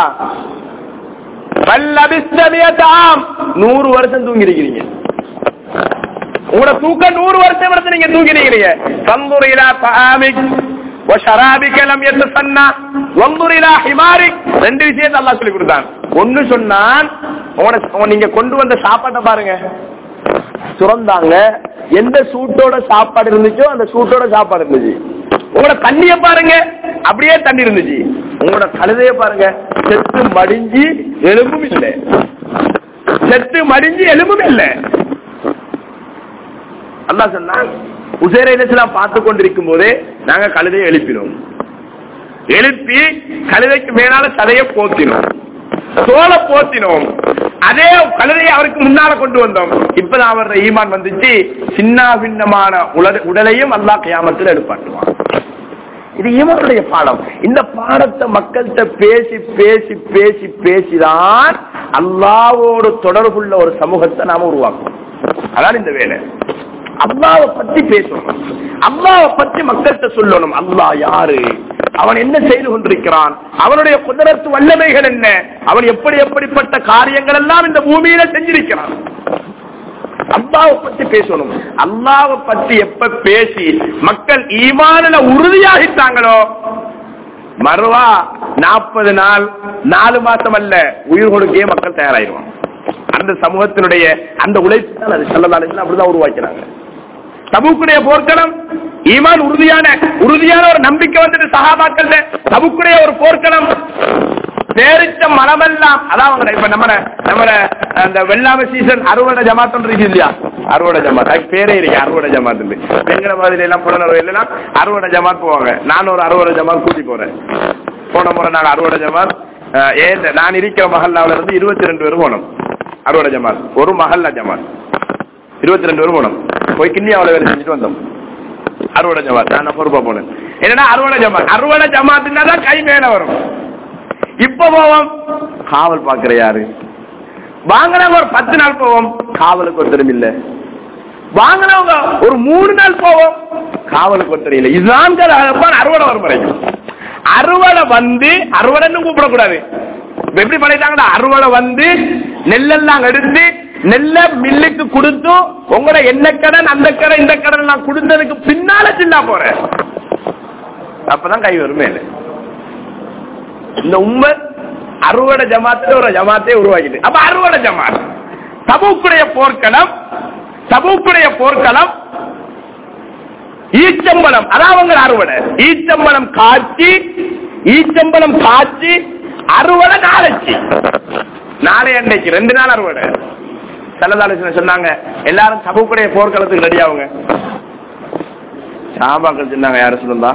பல்லபிஸ்தமியதாம் நூறு வருஷம் தூங்கி இருக்கிறீங்க உங்களோட தூக்கம் நூறு வருஷம் எடுத்து நீங்க தூங்கி இருக்கிறீங்க தந்துரிலா தஆமிக் وشرابك لم يتسنى وانظر الى حمارك ரெண்டு விஷயத்தை அல்லாஹ் சொல்லி கொடுத்தான் ஒன்னு சொன்னான் உன- உன- நீங்க கொண்டு வந்த சாப்பாட்டை பாருங்க சுரந்தாங்க எந்த சூட்டோட சாப்பாடு இருந்துச்சோ அந்த சூட்டோட சாப்பாடு இருந்துச்சு உங்களோட தண்ணிய பாருங்க அப்படியே தண்ணி இருந்துச்சு உங்களோட கழுதைய பாருங்க செத்து மடிஞ்சு எலும்பும் இல்லை செத்து மடிஞ்சு எலும்பும் இல்லை அல்லாஹ் சொன்னான் உசேர இலச்சலாம் பார்த்து கொண்டிருக்கும் போதே நாங்க கழுதையை எழுப்பினோம் எழுப்பி கழுதைக்கு மேலால சதையை போத்தினோம் தோலை போத்தினோம் அதே கழுதையை அவருக்கு முன்னால கொண்டு வந்தோம் இப்பதான் அவரோட ஈமான் வந்துச்சு சின்ன பின்னமான உல- உடலையும் அல்லாஹ் கியாமத்தில் எழுப்பாட்டுவான் இது ஈமானுடைய பாடம் இந்த பாடத்தை மக்கள்கிட்ட பேசி பேசி பேசி பேசிதான் அல்லாவோடு தொடர்புள்ள ஒரு சமூகத்தை நாம உருவாக்கணும் அதான் இந்த வேலை அல்லாவை பத்தி பேசணும் அல்லாவை பத்தி மக்கள்கிட்ட சொல்லணும் அல்லாஹ் யாரு அவன் என்ன செய்து கொண்டிருக்கிறான் அவனுடைய குதிரத்து வல்லமைகள் என்ன அவன் எப்படி எப்படிப்பட்ட காரியங்கள் எல்லாம் இந்த பூமியில செஞ்சிருக்கிறான் அல்லாவை பத்தி பேசணும் அல்லாவை பத்தி எப்ப பேசி மக்கள் ஈமானில உறுதியாகிட்டாங்களோ மறுவா நாற்பது நாள் நாலு மாசம் அல்ல உயிர் கொடுக்கே மக்கள் தயாராயிருவாங்க அந்த சமூகத்தினுடைய அந்த உழைப்பு தான் அது செல்லதாலும் அப்படிதான் உருவாக்கிறாங்க தபுக்குடைய போர்க்களம் ஈமான் உறுதியான உறுதியான ஒரு நம்பிக்கை வந்துட்டு சகாபாக்கள் தபுக்குடைய ஒரு போர்க்களம் பேரிச்ச மனமெல்லாம் அதான் அவங்க இப்ப நம்ம நம்ம அந்த வெள்ளாமை சீசன் அறுவடை ஜமாத்தம் இருக்கு இல்லையா அறுவடை ஜமாத் அதுக்கு பேரே இருக்கு அறுவடை ஜமாத் எங்கிற மாதிரி எல்லாம் புலனர்வு எல்லாம் அறுவடை ஜமாத் போவாங்க நான் ஒரு அறுவடை ஜமாத் கூட்டி போறேன் போன முறை நாங்க அறுவடை ஜமாத் அஹ், ஏன் நான் இருக்கிற மஹல்லாவில இருந்து இருபத்தி ரெண்டு பேர் போனோம் அறுவடை ஜமாத் ஒரு மஹல்லா ஜமாத் இருபத்தி ரெண்டு பேர் போனோம் போய் கிண்ணியாவில் வேலை செஞ்சுட்டு வந்தோம் அறுவடை ஜமாத் நான் பொறுப்பா போனேன் என்னன்னா அறுவடை ஜமாத் அறுவடை ஜமாத்துனா தான் கை மேல வரும் இப்ப போவோம் காவல் பாக்குற யாரு வாங்கினவங்க ஒரு பத்து நாள் போவோம் காவலுக்கு ஒருத்தரும் இல்ல வாங்கினவங்க ஒரு மூணு நாள் போவோம் காவலுக்கு ஒருத்தர் இல்ல இதுதான் அழகப்பான் அறுவடை வரும் வரைக்கும் அறுவடை வந்து அறுவடைன்னு கூப்பிடக்கூடாது இப்ப எப்படி பண்ணிட்டாங்கன்னா அறுவடை வந்து நெல்லெல்லாம் எடுத்து நெல்ல மில்லுக்கு கொடுத்து உங்களோட என்ன கடன் அந்த கடன் இந்த கடன் நான் கொடுத்ததுக்கு பின்னால சில்லா போறேன் அப்பதான் கை வரும் மேல இந்த உண்மை அறுவடை ஜமாத்துல ஒரு ஜமாத்தே உருவாக்கிட்டு அப்ப அறுவடை ஜமாத் தபுக்குடைய போர்க்களம் தபுக்குடைய போர்க்களம் ஈச்சம்பளம் அதான் அவங்க அறுவடை ஈச்சம்பளம் காய்ச்சி ஈச்சம்பளம் காய்ச்சி அறுவடை நாளைக்கு நாளை அன்னைக்கு ரெண்டு நாள் அறுவடை செல்லதாலோசனை சொன்னாங்க எல்லாரும் தபுக்குடைய போர்க்களத்துக்கு ரெடி ஆகுங்க சாபாக்கள் சொன்னாங்க யாரும் சொல்லுந்தா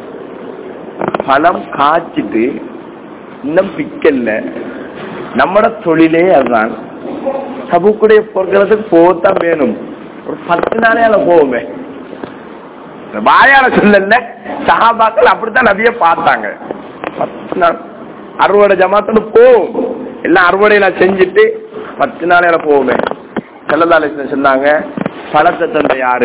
பழம் காய்ச்சிட்டு இன்னும் பிக்கல்ல நம்மட தொழிலே அதுதான் சபுக்குடைய பொருட்களுக்கு போத்தான் வேணும் ஒரு பத்து நாளே அதில் போவோமே இந்த வாயால சொல்லல சஹாபாக்கள் அப்படித்தான் நபிய பார்த்தாங்க பத்து நாள் அறுவடை ஜமாத்தோடு போவோம் எல்லாம் அறுவடையில செஞ்சுட்டு பத்து நாளையில போவோமே செல்லதாலேசன் சொன்னாங்க பழத்தை தந்த யாரு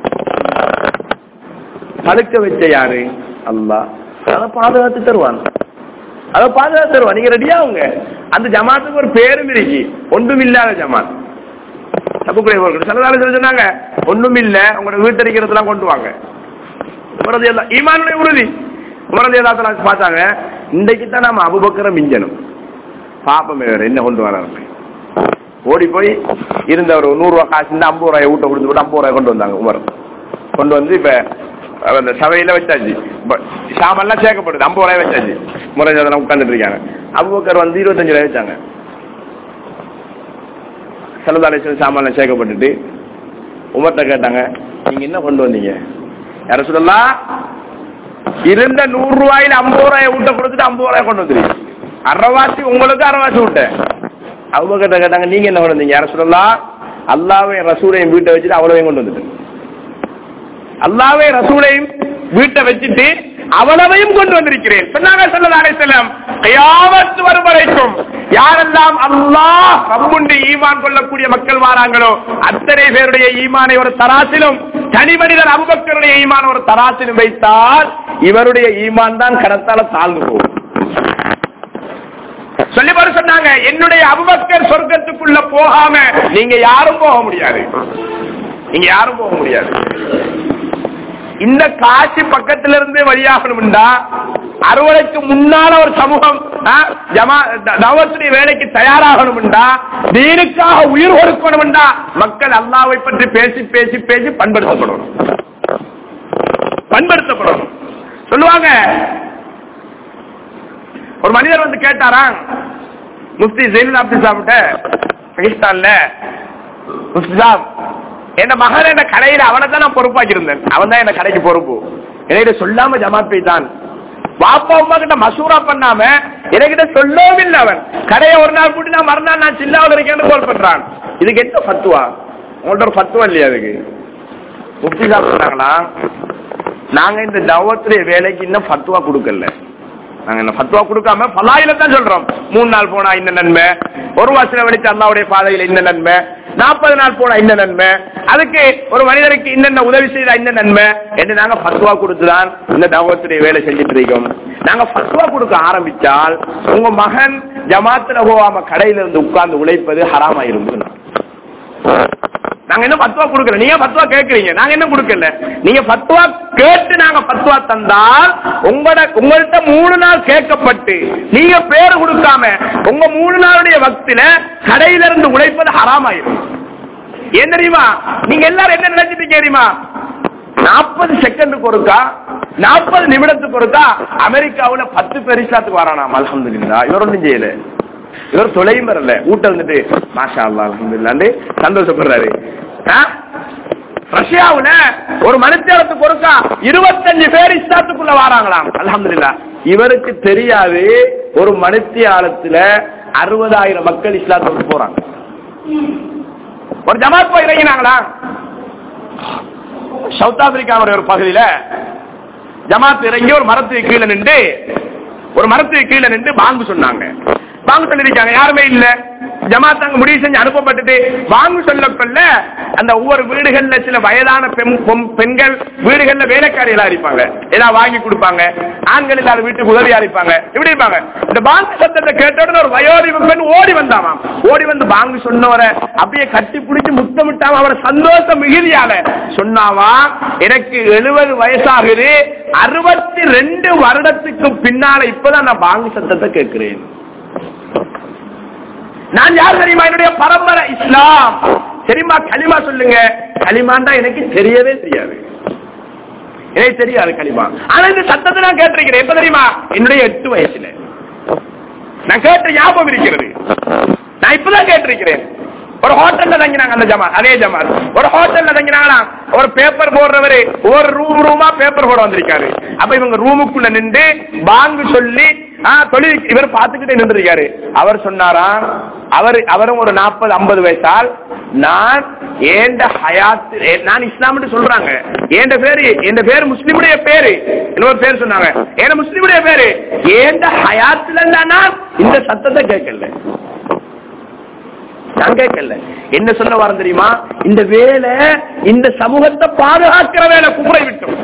பழுக்க வச்ச யாரு அல்லாஹ் அதை பாதுகாத்து தருவான் அதை பாதுகாத்து தருவான் நீங்க ரெடியாவுங்க அந்த ஜமாத்துக்கு ஒரு பேரும் இருக்கு ஒன்றும் இல்லாத ஜமாத் தப்புக்குறையவர்கள் சிலதால சொன்னாங்க ஒண்ணும் இல்ல உங்களோட வீட்டறிக்கிறதுலாம் கொண்டு வாங்க உமரது எல்லா ஈமானுடைய உறுதி உமரது எல்லாத்தெல்லாம் பார்த்தாங்க இன்றைக்கு தான் நாம அபுபக்கரை மிஞ்சணும் பாப்பமே வேற என்ன கொண்டு வராங்க ஓடி போய் இருந்த ஒரு நூறு ரூபாய் காசு இருந்தா ஐம்பது ரூபாய் ஊட்ட கொடுத்து விட்டு ஐம்பது ரூபாய் கொண்டு வந்தாங்க உமர் கொண்டு வந்து இப்ப அந்த சபையில வச்சாச்சு இப்ப சாமெல்லாம் சேர்க்கப்படுது ஐம்பது ரூபாய் வச்சாச்சு முறை அதெல்லாம் உட்காந்துட்டு இருக்காங்க அபுபக்கர் வந்து இருபத்தஞ்சு ரூபாய் வச்சாங்க செலதாலேஸ்வரர் சாமான்ல சேர்க்கப்பட்டுட்டு உமர்கிட்ட கேட்டாங்க நீங்க என்ன கொண்டு வந்தீங்க யார சொல்லலாம் இருந்த நூறு ரூபாயில ஐம்பது ரூபாய் விட்ட கொடுத்துட்டு ஐம்பது ரூபாய் கொண்டு வந்துருக்கீங்க அரைவாசி உங்களுக்கு அரைவாசி விட்டேன் அவங்க கிட்ட கேட்டாங்க நீங்க என்ன கொண்டு வந்தீங்க யார சொல்லலாம் அல்லாவே ரசூலையும் வீட்டை வச்சுட்டு அவ்வளவையும் கொண்டு வந்துட்டு அல்லாவே ரசூலையும் வீட்டை வச்சுட்டு அவ்வளவையும் கொண்டு வந்திருக்கிறேன் சொன்னாங்க சொல்லலாலே செல்லம் கயாமத்து வரும் வரைக்கும் யாரெல்லாம் அல்லாஹ் ரப்புண்டு ஈமான் கொள்ளக்கூடிய மக்கள் வாராங்களோ அத்தனை பேருடைய ஈமானை ஒரு தராசிலும் தனி மனிதர் அபுபக்கருடைய ஈமான் ஒரு தராசிலும் வைத்தால் இவருடைய ஈமான் தான் கடத்தால தாழ்ந்து போகும் சொல்லி பாரு சொன்னாங்க என்னுடைய அபுபக்கர் சொர்க்கத்துக்குள்ள போகாம நீங்க யாரும் போக முடியாது நீங்க யாரும் போக முடியாது இந்த காட்சி பக்கத்துல இருந்து வழியாகணும்டா அறுவடைக்கு முன்னால ஒரு சமூகம் ஆ, ஜமா த- தவத்துடைய வேலைக்கு தயாராகணும்டா தீனுக்காக உயிர் கொடுக்கணும்டா மக்கள் அல்லாவை பற்றி பேசி பேசி பேசி பண்படுத்தப்படணும் பண்படுத்தப்படணும் சொல்லுவாங்க ஒரு மனிதர் வந்து கேட்டாராம் முஃப்தி ஜெயினுல் அப்தி சாப்பிட்ட பாகிஸ்தான்ல முஃப்தி சாப் என் மகன் என்ன கடையில அவனை தான் நான் பொறுப்பாக்கி இருந்தேன் அவன் தான் என்ன கடைக்கு பொறுப்பு என்கிட்ட சொல்லாம ஜமாத் போய்தான் பாப்பா அம்மா கிட்ட மசூரா பண்ணாம என்கிட்ட சொல்லவும் இல்லை அவன் கடையை ஒரு நாள் கூட்டி நான் மறுநாள் நான் சில்லாவில் இருக்கேன்னு கால் பண்றான் இதுக்கு என்ன ஃபத்துவா உங்கள்ட்ட ஒரு ஃபத்துவா இல்லையா அதுக்கு முஃப்தி சாப் சொன்னாங்களா நாங்க இந்த தவத்துடைய வேலைக்கு இன்னும் ஃபத்துவா கொடுக்கல நாங்க என்ன ஃபத்வா கொடுக்காம பலாயில தான் சொல்றோம் மூணு நாள் போனா இந்த நன்மை ஒரு வருஷம் வெடிச்சு அல்லாவுடைய பாதையில இந்த நன்மை நாற்பது நாள் போனா இந்த நன்மை அதுக்கு ஒரு மனிதருக்கு இன்னென்ன உதவி செய்தா இந்த நன்மை என்று நாங்க ஃபத்வா கொடுத்துதான் இந்த தவத்துடைய வேலை செஞ்சுட்டு இருக்கோம் நாங்க ஃபத்வா கொடுக்க ஆரம்பிச்சால் உங்க மகன் ஜமாத்துல போகாம கடையில இருந்து உட்கார்ந்து உழைப்பது ஹராமாயிரும் நாங்க என்ன பத்துவா கொடுக்கல நீங்க பத்துவா கேக்குறீங்க நாங்க என்ன கொடுக்கல நீங்க பத்துவா கேட்டு நாங்க பத்துவா தந்தால் உங்களோட உங்கள்ட்ட மூணு நாள் கேட்கப்பட்டு நீங்க பேரு கொடுக்காம உங்க மூணு நாளுடைய வக்தில கடையில இருந்து உழைப்பது ஹராமாயிரும் ஏன் தெரியுமா நீங்க எல்லாரும் என்ன நினைச்சிட்டு தெரியுமா நாற்பது செகண்டுக்கு ஒருக்கா நாற்பது நிமிடத்துக்கு ஒருக்கா அமெரிக்காவுல பத்து பேர் இஸ்லாத்துக்கு வரானாம் அல்ஹம்துலில்லா இவர் ஒன்றும் செய்யல இவர் தொலையும் வரல வீட்டை வந்துட்டு மாஷா அல்லா அல்ஹம்துலில்லான்னு சந்தோஷப்படுறாரு ஆ? ரஷ்யாவுல ஒரு மனுஷத்துக்கு ஒருக்கா இருபத்தஞ்சு பேர் இஸ்லாத்துக்குள்ள வராங்களாம் அல்ஹம்துலில்லா இவருக்கு தெரியாது ஒரு மனுத்தியாலத்துல அறுபதாயிரம் மக்கள் இஸ்லாத்துக்கு போறாங்க ஒரு ஜமாத் போய் இறங்கினாங்களா சவுத் ஆப்பிரிக்காவுடைய ஒரு பகுதியில ஜமாத் இறங்கி ஒரு மரத்துக்கு கீழே நின்று ஒரு மரத்துக்கு கீழே நின்று பாங்கு சொன்னாங்க பாங்கு சொல்லிருக்காங்க யாருமே இல்ல ஜமாத் அங்க முடிவு செஞ்சு அனுப்பப்பட்டது பாங்கு சொல்லக்கொள்ள அந்த ஒவ்வொரு வீடுகள்ல சில வயதான பெண் பொம்- பெண்கள் வீடுகள்ல வேலைக்காரிகளா இருப்பாங்க ஏதாவது வாங்கி கொடுப்பாங்க ஆண்கள் இல்லாத வீட்டுக்கு உதவியா இருப்பாங்க இப்படி இருப்பாங்க இந்த பாங்கு சத்தத்தை கேட்ட உடனே ஒரு வயோதிப பெண் ஓடி வந்தாமாம் ஓடி வந்து பாங்கு சொன்னவரை அப்படியே கட்டி பிடிச்சு முத்தமிட்டாம அவர் சந்தோஷம் மிகுதியால சொன்னாவா எனக்கு எழுபது வயசாகுது அறுபத்தி ரெண்டு வருடத்துக்கு பின்னால இப்பதான் நான் பாங்கு சத்தத்தை கேட்கிறேன் நான் யார் தெரியுமா என்னுடைய பரம்பரை இஸ்லாம் தெரியுமா களிமா சொல்லுங்க களிமாண்டா எனக்கு தெரியவே தெரியாது எனக்கு தெரியாது களிமா ஆனா இந்த சத்தத்தை நான் கேட்டிருக்கிறேன் எப்ப தெரியுமா என்னுடைய எட்டு வயசுல நான் கேட்ட ஞாபகம் இருக்கிறது நான் இப்பதான் கேட்டிருக்கிறேன் ஒரு ஹோட்டல்ல தங்கினாங்க அந்த ஜமாத் அதே ஜமாத் ஒரு ஹோட்டல்ல தங்கினாங்களா ஒரு பேப்பர் போடுறவரு ஒரு ரூம் ரூமா பேப்பர் போட வந்திருக்காரு அப்ப இவங்க ரூமுக்குள்ள நின்று பாங்கு சொல்லி ஆ, தொழில் இவர் பார்த்துக்கிட்டே நின்றுருக்காரு அவர் சொன்னாரா அவர் அவரும் ஒரு நாற்பது ஐம்பது வயசால் நான் ஏண்ட ஹயாத் ஏ- நான் இஸ்லாம்னு சொல்றாங்க ஏண்ட பேரு என் பேரு முஸ்லிமுடைய பேரு இன்னொரு பேர் சொன்னாங்க ஏன் முஸ்லிமுடைய பேரு ஏண்ட ஹயாத்துல நான் இந்த சத்தத்தை கேட்கல நான் கேட்கல என்ன சொல்ல வரேன் தெரியுமா இந்த வேலை இந்த சமூகத்தை பாதுகாக்கிற வேலை குமுறை விட்டும்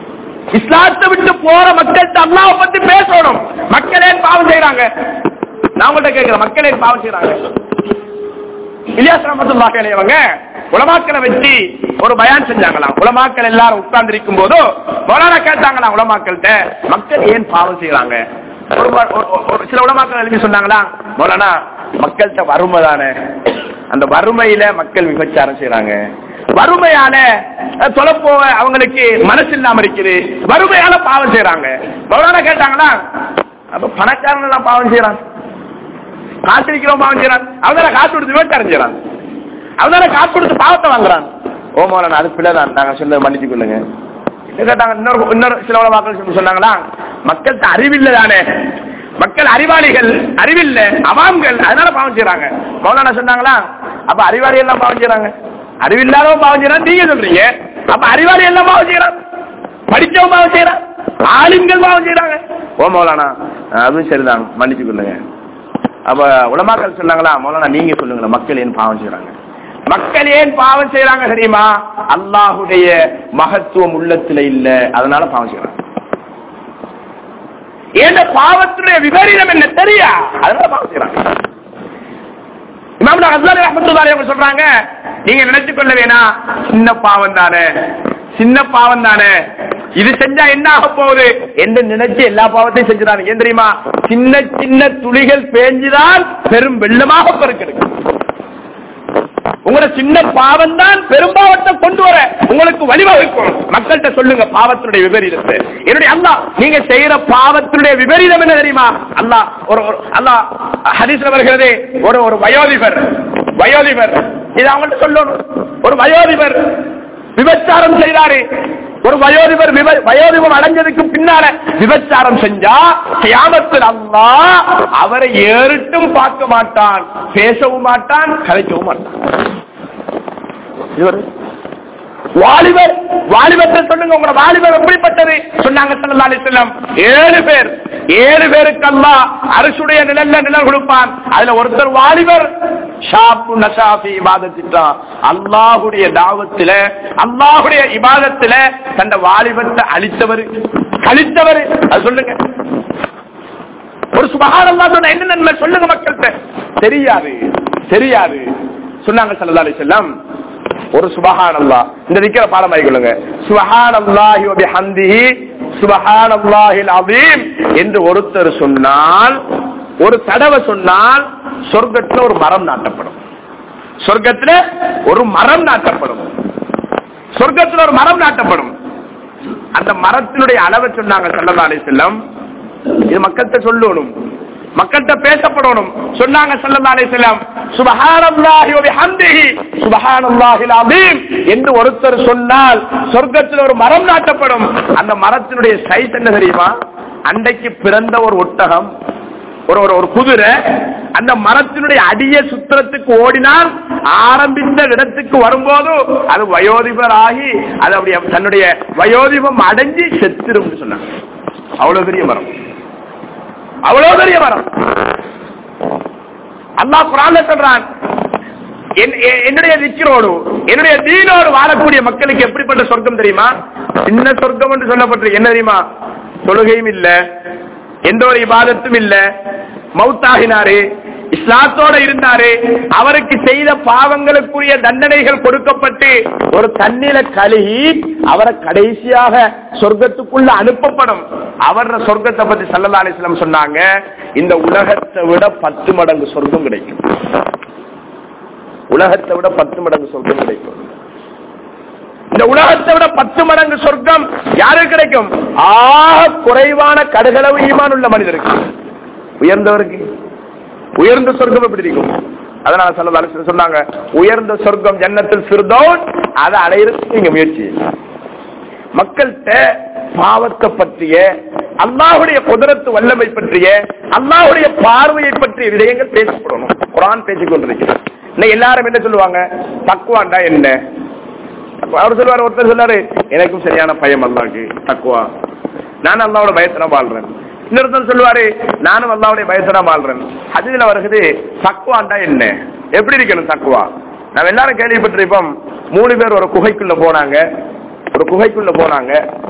இஸ்லாத்தை விட்டு போற மக்கள்கிட்ட அல்லாவை பத்தி பேசணும் மக்கள் ஏன் பாவம் செய்யறாங்க நான் உங்கள்ட்ட கேட்கிறேன் மக்களே பாவம் செய்யறாங்க இலியாஸ் ரஹமத்துல்லாஹி அலைஹிவங்க உலமாக்களை வச்சு ஒரு பயான் செஞ்சாங்களாம் உலமாக்கள் எல்லாரும் உட்கார்ந்து இருக்கும் போது மௌலானா கேட்டாங்களாம் உலமாக்கள்கிட்ட மக்கள் ஏன் பாவம் செய்யறாங்க ஒரு ம- ஒரு- ஒரு- ஒரு சில உலமாக்கள் எழுதி சொன்னாங்களா மௌலானா மக்கள்கிட்ட வறுமை தானே அந்த வறுமையில மக்கள் விபச்சாரம் செய்யறாங்க வறுமையால அஹ், தொலைப்போ அவங்களுக்கு மனசு இல்லாம இருக்குது வறுமையால பாவம் செய்யறாங்க மௌலானா கேட்டாங்களா அப்ப பணக்காரன் எல்லாம் பாவம் செய்யறான் காசு விற்கிறோம் பாவம் செய்யறான் அவதான காசு கொடுத்து விபச்சாரம் செய்யறான் அவதான காசு கொடுத்து பாவத்தை வாங்குறான் ஓ மோலன் அது பிள்ளைதான் நாங்க சொல்ல மன்னிச்சு கொள்ளுங்க என்ன கேட்டாங்க இன்னொரு இன்னொரு சில உலமாக்கள் சொல்லி சொன்னாங்களா மக்கள்கிட்ட அறிவில்லை தானே மக்கள் அறிவாளிகள் அறிவில்ல அவாம்கள் அதனால பாவம் செய்யறாங்க மௌலானா சொன்னாங்களா அப்ப அறிவாளி எல்லாம் பாவம் செய்யறாங்க அறிவில்லாதவன் பாவம் செய்யறான் நீங்க சொல்றீங்க அப்ப அறிவாளி எல்லாம் பாவம் செய்யறான் படிச்சவன் பாவம் செய்யறான் ஆளுங்கள் பாவம் செய்யறாங்க ஓ மௌலானா அதுவும் சரிதான் மன்னிச்சு கொள்ளுங்க அப்ப உலமாக்கள் சொன்னாங்களா மௌலானா நீங்க சொல்லுங்களேன் மக்கள் ஏன் பாவம் செய்யறாங்க மக்கள் ஏன் பாவம் செய்யறாங்க தெரியுமா அல்லாஹுடைய மகத்துவம் உள்ளத்துல இல்ல அதனால பாவம் செய்யறாங்க ஏன் பாவத்துடைய விபரீதம் என்ன தெரியா அதனால பாவம் செய்யறாங்க இமாம் ஹஸ்லாலி ரஹ்மத்துல்லாஹி அவங்க சொல்றாங்க நீங்க நினைச்சு கொள்ள வேணாம் சின்ன பாவம் தானே சின்ன பாவம் தானே இது செஞ்சா என்ன ஆக போகுது என்று நினைச்சு எல்லா பாவத்தையும் செஞ்சுறாங்க ஏன் தெரியுமா சின்ன சின்ன துளிகள் பேஞ்சுதான் பெரும் வெள்ளமாக பெருக்கெடுக்கும் உங்களோட சின்ன பாவம் தான் பெரும்பாவத்தை கொண்டு வர உங்களுக்கு வழிவகுக்கும் மக்கள்கிட்ட சொல்லுங்க பாவத்தினுடைய விபரீதத்தை என்னுடைய அல்லா நீங்க செய்யற பாவத்தினுடைய விபரீதம் என்ன தெரியுமா அல்லா ஒரு ஒரு- அல்லா ஹதீஸ்ல வருகிறது ஒரு ஒரு வயோதிபர் வயோதிபர் இது அவங்கள்ட்ட சொல்லணும் ஒரு வயோதிபர் விபச்சாரம் செய்தாரு ஒரு வயோதிபர் விப- வயோதிபம் அடைஞ்சதுக்கு பின்னால விபச்சாரம் செஞ்சா கியாமத்தில் அல்லா அவரை ஏறிட்டும் பார்க்க மாட்டான் பேசவும் மாட்டான் கதைக்கவும் மாட்டான் இவர் வாலிபர் வாலிபத்தை சொல்லுங்க உங்களோட வாலிபர் எப்படிப்பட்டது சொன்னாங்க ஸல்லல்லாஹு அலைஹி வஸல்லம் ஏழு பேர் ஏழு பேருக்கு அல்லாஹ் அரசுடைய நிழல்ல நிழல் கொடுப்பான் அதுல ஒருத்தர் வாலிபர் ஷாப்பு நஷாஃபி இபாதத்திட்டா அல்லாஹுடைய தாவத்தில அல்லாஹுடைய இபாதத்தில தந்த வாலிபத்தை அழித்தவர் கழித்தவர் அது சொல்லுங்க ஒரு சுபகாரம் சொன்ன என்ன நன்மை சொல்லுங்க மக்கள்கிட்ட தெரியாது தெரியாது சொன்னாங்க ஸல்லல்லாஹு அலைஹி வஸல்லம் ஒரு சுபஹான் அல்லா இந்த நிக்கிற பாடம் ஆகிக்கொள்ளுங்க சுபஹான் அல்லாஹி வபிஹம்திஹி சுபஹான் அல்லாஹில் அதீம் என்று ஒருத்தர் சொன்னால் ஒரு தடவை சொன்னால் சொர்க்கத்துல ஒரு மரம் நாட்டப்படும் சொர்க்கத்துல ஒரு மரம் நாட்டப்படும் சொர்க்கத்துல ஒரு மரம் நாட்டப்படும் அந்த மரத்தினுடைய அளவை சொன்னாங்க ஸல்லல்லாஹு அலைஹி வஸல்லம் இது மக்கள்கிட்ட சொல்லணும் மக்கள்கிட்ட பேசப்படணும் சொன்னாங்க ஸல்லல்லாஹு அலைஹி வஸல்லம் சுப்ஹானல்லாஹி வ பிஹம்திஹி சுப்ஹானல்லாஹில் அஸீம் என்று ஒருத்தர் சொன்னால் சொர்க்கத்தில் ஒரு மரம் நாட்டப்படும் அந்த மரத்தினுடைய சைஸ் என்ன தெரியுமா அன்றைக்கு பிறந்த ஒரு ஒட்டகம் ஒரு ஒரு ஒரு குதிரை அந்த மரத்தினுடைய அடிய சுத்திரத்துக்கு ஓடினால் ஆரம்பித்த இடத்துக்கு வரும்போது அது வயோதிபர் ஆகி அது அப்படியே தன்னுடைய வயோதிபம் அடைஞ்சு செத்துரும் சொன்னாங்க அவ்வளவு பெரிய மரம் அவ்வளவு பெரிய மரம் அல்லாஹ் குரான்ல சொல்றான் என்- எ- என்னுடைய திக்கரோடு என்னுடைய தீனோடு வாழக்கூடிய மக்களுக்கு எப்படிப்பட்ட சொர்க்கம் தெரியுமா சின்ன சொர்க்கம் என்று சொல்லப்பட்டிருக்கு என்ன தெரியுமா தொழுகையும் இல்ல எந்த ஒரு இபாதத்தும் இல்ல மௌத்தாகினாரு இஸ்லாத்தோட இருந்தாரு அவருக்கு செய்த பாவங்களுக்குரிய தண்டனைகள் கொடுக்கப்பட்டு ஒரு தண்ணீர கழுகி அவரை கடைசியாக சொர்க்கத்துக்குள்ள அனுப்பப்படும் அவர் சொர்க்கத்தை பத்தி சல்லல்லா அலிஸ்லாம் சொன்னாங்க இந்த உலகத்தை விட பத்து மடங்கு சொர்க்கம் கிடைக்கும் உலகத்தை விட பத்து மடங்கு சொர்க்கம் கிடைக்கும் இந்த உலகத்தை விட பத்து மடங்கு சொர்க்கம் யாருக்கு கிடைக்கும் ஆக குறைவான கடுகளவு ஈமான் உள்ள மனிதருக்கு உயர்ந்தவருக்கு உயர்ந்த சொர்க்கம் எப்படி இருக்கும் அதனால சொல்ல அலிஸ்லாம் சொன்னாங்க உயர்ந்த சொர்க்கம் ஜன்னத்தில் ஃபிர்தௌஸ் அதை அடையிறதுக்கு நீங்க முயற்சி செய்யுங்க. மக்கள்கிட்ட பாவத்தை பற்றிய அல்லாஹுடைய குதிரத்து வல்லமை பற்றிய அல்லாஹுடைய பார்வையை பற்றிய விடயங்கள் பேசப்படணும் குரான் பேசிக் கொண்டிருக்கிறார் இன்னைக்கு எல்லாரும் என்ன சொல்லுவாங்க தக்குவாண்டா என்ன தக்குவா. அவர் சொல்லுவாரு ஒருத்தர் சொல்லாரு எனக்கும் சரியான பயம் அல்லாக்கு தக்குவா நான் அல்லாவோட பயத்துல வாழ்றேன் இன்னொருத்தர் சொல்லுவாரு நானும் அல்லாவுடைய பயத்துல வாழ்றேன் அதுல வருகிறது தக்குவாண்டா என்ன எப்படி இருக்கணும் தக்குவா நம்ம எல்லாரும் கேள்விப்பட்டிருப்போம் மூணு பேர் ஒரு குகைக்குள்ள போனாங்க ஒரு குகைக்குள்ள போனாங்க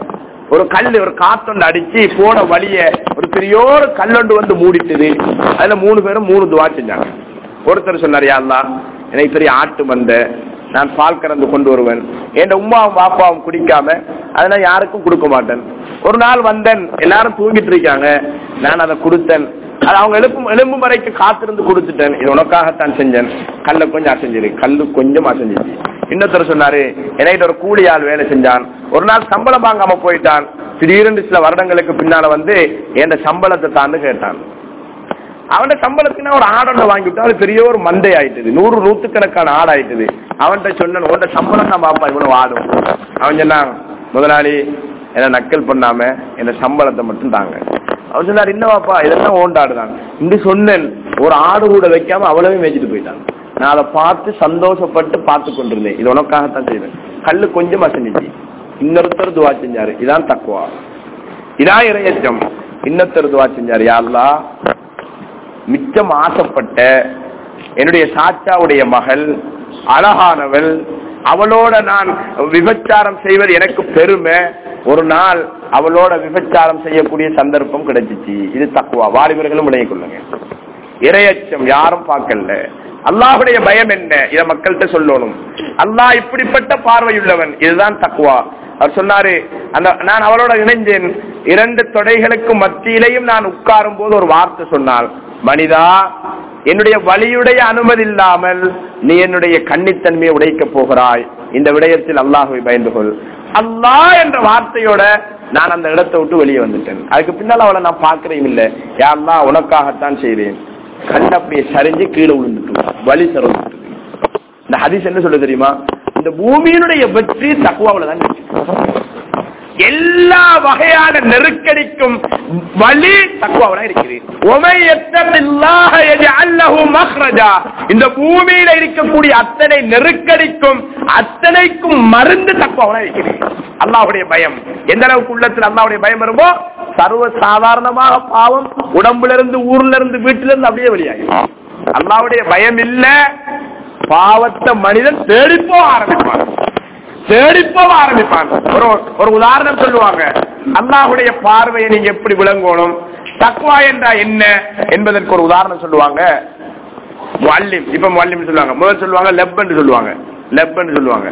ஒரு கல் ஒரு காத்தொண்டு அடிச்சு போன வழிய ஒரு பெரியோரு கல்லொண்டு வந்து மூடிட்டுது அதுல மூணு பேரும் மூணு துவா செஞ்சாங்க ஒருத்தர் சொன்னார் யா அல்லாஹ் எனக்கு பெரிய ஆட்டு வந்த நான் பால் கறந்து கொண்டு வருவேன் என் உமாவும் பாப்பாவும் குடிக்காம அதை நான் யாருக்கும் கொடுக்க மாட்டேன் ஒரு நாள் வந்தேன் எல்லாரும் தூங்கிட்டு இருக்காங்க நான் அதை கொடுத்தேன் அது அவங்க எழுப்பும் எலும்பும் வரைக்கும் காத்திருந்து கொடுத்துட்டேன் இது உனக்காகத்தான் செஞ்சேன் கல்ல கொஞ்சம் அசைஞ்சிரு கல்லு கொஞ்சம் அசைஞ்சிச்சு இன்னொருத்தர் சொன்னாரு என்கிட்ட ஒரு கூலி ஆள் வேலை செஞ்சான் ஒரு நாள் சம்பளம் வாங்காம போயிட்டான் திடீரென்று சில வருடங்களுக்கு பின்னால வந்து என் சம்பளத்தை தான்னு கேட்டான் அவன் சம்பளத்துக்கு ஒரு ஆடொன்ன வாங்கிவிட்டு அது பெரிய ஒரு மந்தை ஆயிட்டுது நூறு நூத்துக்கணக்கான ஆடு ஆயிட்டுது அவன்கிட்ட சொன்னேன் உன்ட சம்பளம் தான் பாப்பா இவ்வளவு ஆடும் அவன் சொன்னான் முதலாளி என்ன நக்கல் பண்ணாம என்ன சம்பளத்தை மட்டும் தாங்க அவன் சொன்னார் என்னவாப்பா இதெல்லாம் ஓண்டாடுதான் இப்படி சொன்னேன் ஒரு ஆடு கூட வைக்காம அவ்வளவே மேய்ச்சிட்டு போயிட்டான் நான் அதை பார்த்து சந்தோஷப்பட்டு பார்த்து கொண்டிருந்தேன் இது உனக்காகத்தான் செய்தேன் கல்லு கொஞ்சம் அசைஞ்சிச்சு இன்னொருத்தர் துவா செஞ்சாரு இதான் தக்குவா இதான் இறையச்சம் இன்னொருத்தர் துவா செஞ்சாரு யாருலா மிச்சம் ஆசைப்பட்ட என்னுடைய சாச்சாவுடைய மகள் அழகானவள் அவளோட நான் விபச்சாரம் செய்வது எனக்கு பெருமை ஒரு நாள் அவளோட விபச்சாரம் செய்யக்கூடிய சந்தர்ப்பம் கிடைச்சிச்சு இது தக்குவா வாலிபர்களும் விளைய கொள்ளுங்க இரையச்சம் யாரும் பார்க்கல அல்லாஹுடைய பயம் என்ன இத மக்கள்கிட்ட சொல்லணும் அல்லாஹ் இப்படிப்பட்ட பார்வையுள்ளவன் இதுதான் தக்குவா அவர் சொன்னாரு அந்த நான் அவளோட இணைஞ்சேன் இரண்டு தொடைகளுக்கு மத்தியிலையும் நான் உட்காரும் போது ஒரு வார்த்தை சொன்னால் மனிதா என்னுடைய வழியுடைய அனுமதி இல்லாமல் நீ என்னுடைய கன்னித்தன்மையை உடைக்க போகிறாய் இந்த விடயத்தில் அல்லாஹுவை பயந்து கொள் அல்லாஹ் என்ற வார்த்தையோட நான் அந்த இடத்தை விட்டு வெளியே வந்துட்டேன் அதுக்கு பின்னால் அவளை நான் பார்க்கறேன் இல்ல யாருன்னா உனக்காகத்தான் செய்தேன் கண்ணப்பையை சரிஞ்சு கீழே விழுந்துட்டு வழி சரவிட்டு இந்த ஹதீஸ் என்ன சொல்ல தெரியுமா இந்த பூமியினுடைய வெற்றி தக்குவாவில தான் இருக்கு. எல்லா வகையான நெருக்கடிக்கும் வழி தக்குவாவில இருக்கிறது உமை எத்தமில்லாஹ யஜஅல்லஹு மக்ரஜா. இந்த பூமியில இருக்கக்கூடிய அத்தனை நெருக்கடிக்கும் அத்தனைக்கும் மருந்து தக்குவாவில இருக்கிறது அல்லாஹ்வுடைய பயம் எந்த அளவுக்கு உள்ளத்தில் அல்லாஹ்வுடைய பயம் வருமோ சர்வ சாதாரணமாக பாவம் உடம்புல இருந்து ஊர்ல இருந்து வீட்டுல இருந்து அப்படியே வெளியாகும் அல்லாஹ்வுடைய பயம் இல்ல பாவத்தை மனிதன் தேடிப்போ ஆரம்பிப்பான் தேடிப்போ ஆரம்பிப்பான் ஒரு ஒரு உதாரணம் சொல்லுவாங்க அல்லாஹுடைய பார்வையை நீங்க எப்படி விளங்கணும் தக்வா என்றா என்ன என்பதற்கு ஒரு உதாரணம் சொல்லுவாங்க முல்லிம் இப்ப முல்லிம் சொல்லுவாங்க முதல் சொல்லுவாங்க லெப்னு சொல்லுவாங்க லெப்னு சொல்லுவாங்க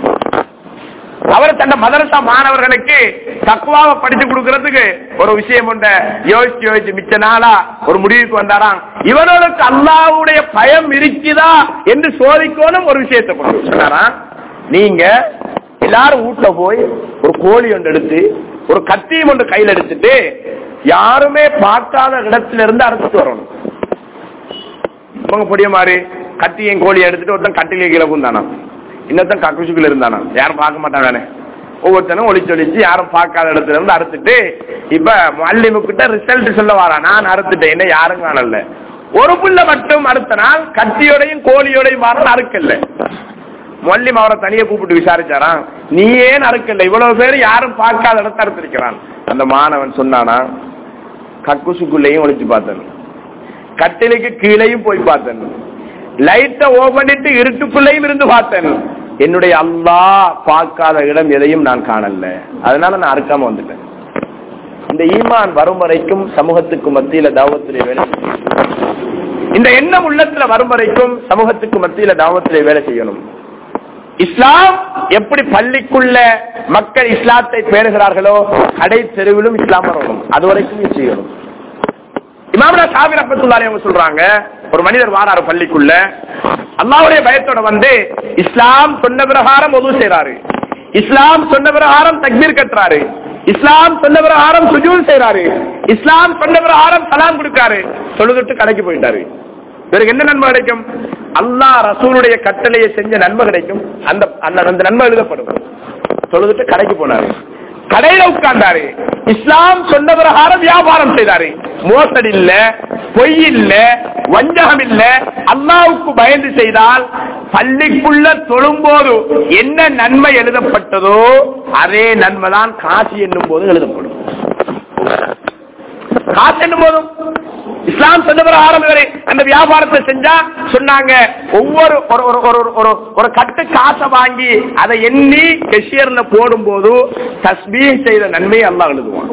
அவர் தன்னை மதரசா மாணவர்களுக்கு தக்குவாவை படிச்சு கொடுக்கறதுக்கு ஒரு விஷயம் உண்ட யோசிச்சு யோசிச்சு மிச்ச நாளா ஒரு முடிவுக்கு வந்தாராம் இவர்களுக்கு அல்லாவுடைய பயம் இருக்குதா என்று சோதிக்கணும் ஒரு விஷயத்தை கொண்டு சொன்னாராம் நீங்க எல்லாரும் வீட்டுல போய் ஒரு கோழி ஒன்று எடுத்து ஒரு கத்தியும் ஒன்று கையில எடுத்துட்டு யாருமே பார்க்காத இடத்துல இருந்து அறுத்துட்டு வரணும் இவங்க பொடிய மாதிரி கத்தியும் கோழியை எடுத்துட்டு ஒருத்தன் கட்டிலே கீழே பூந்தானா இன்னொருத்தன் கக்குசுக்குள்ள இருந்தானா யாரும் பார்க்க மாட்டானே ஒவ்வொருத்தனும் ஒளிச்சு ஒளிச்சு யாரும் பார்க்காத இடத்துல இருந்து அறுத்துட்டு இப்ப மல்லிமுக்கிட்ட ரிசல்ட் சொல்ல வாரா நான் அறுத்துட்டேன் என்ன யாரும் காணல ஒரு புள்ள மட்டும் அடுத்த நாள் கத்தியோடையும் கோழியோடையும் வாரம் அறுக்கல மல்லிம் அவரை தனியா கூப்பிட்டு விசாரிச்சாராம் நீ ஏன் அறுக்கல இவ்வளவு பேர் யாரும் பார்க்காத இடத்த அறுத்திருக்கிறான் அந்த மாணவன் சொன்னானா கக்குசுக்குள்ளேயும் ஒளிச்சு பார்த்தேன் கட்டிலுக்கு கீழேயும் போய் பார்த்தேன் லைட்ட ஓபன் பண்ணிட்டு இருட்டுக்குள்ளேயும் இருந்து பார்த்தேன் என்னுடைய அல்லா பார்க்காத இடம் எதையும் நான் காணல அதனால நான் அறுக்காம வந்துட்டேன் இந்த ஈமான் வரும் வரைக்கும் சமூகத்துக்கு மத்தியில தாவத்திலே வேலை செய்யணும். இந்த எண்ணம் உள்ளத்துல வரும் வரைக்கும் சமூகத்துக்கு மத்தியில தாவத்திலே வேலை செய்யணும் இஸ்லாம் எப்படி பள்ளிக்குள்ள மக்கள் இஸ்லாத்தை பேணுகிறார்களோ கடை தெருவிலும் இஸ்லாம் வரணும் அது வரைக்கும் செய்யணும் இமாமனா சாபிர் ரஹமத்துல்லாஹி அவங்க சொல்றாங்க ஒரு மனிதர் வாராரு பள்ளிக்குள்ள அல்லாஹ்வுடைய பயத்தோட வந்து இஸ்லாம் சொன்ன பிரகாரம் ஒது செய்றாரு இஸ்லாம் சொன்ன பிரகாரம் தக்பீர் கட்டுறாரு இஸ்லாம் சொன்ன பிரகாரம் சுஜூல் செய்றாரு இஸ்லாம் சொன்ன பிரகாரம் சலாம் கொடுக்காரு தொழுதுட்டு கடைக்கு போயிட்டாரு இவருக்கு என்ன நன்மை கிடைக்கும் அல்லாஹ் ரசூலுடைய கட்டளையை செஞ்ச நன்மை கிடைக்கும் அந்த அந்த அந்த நன்மை எழுதப்படும் தொழுதுட்டு கடைக்கு போனாரு கடையில உட்கார்ந்தாரு இஸ்லாம் சொன்ன பிரகாரம் வியாபாரம் செய்தாரு மோசடி இல்ல பொய் இல்ல வஞ்சகம் இல்ல அல்லாவுக்கு பயந்து செய்தால் பள்ளிக்குள்ள தொழும்போது என்ன நன்மை எழுதப்பட்டதோ அதே நன்மை தான் காசு என்னும் போது எழுதப்படும் காசு என்னும் போதும் இஸ்லாம் சொன்ன பிரகாரம் இவரு அந்த வியாபாரத்தை செஞ்சா சொன்னாங்க ஒவ்வொரு ஒரு ஒரு ஒரு ஒரு ஒரு கட்டு காசை வாங்கி அதை எண்ணி கெஷியர்ல போடும் போது தஸ்மீ செய்த நன்மையை அல்லாஹ் எழுதுவான்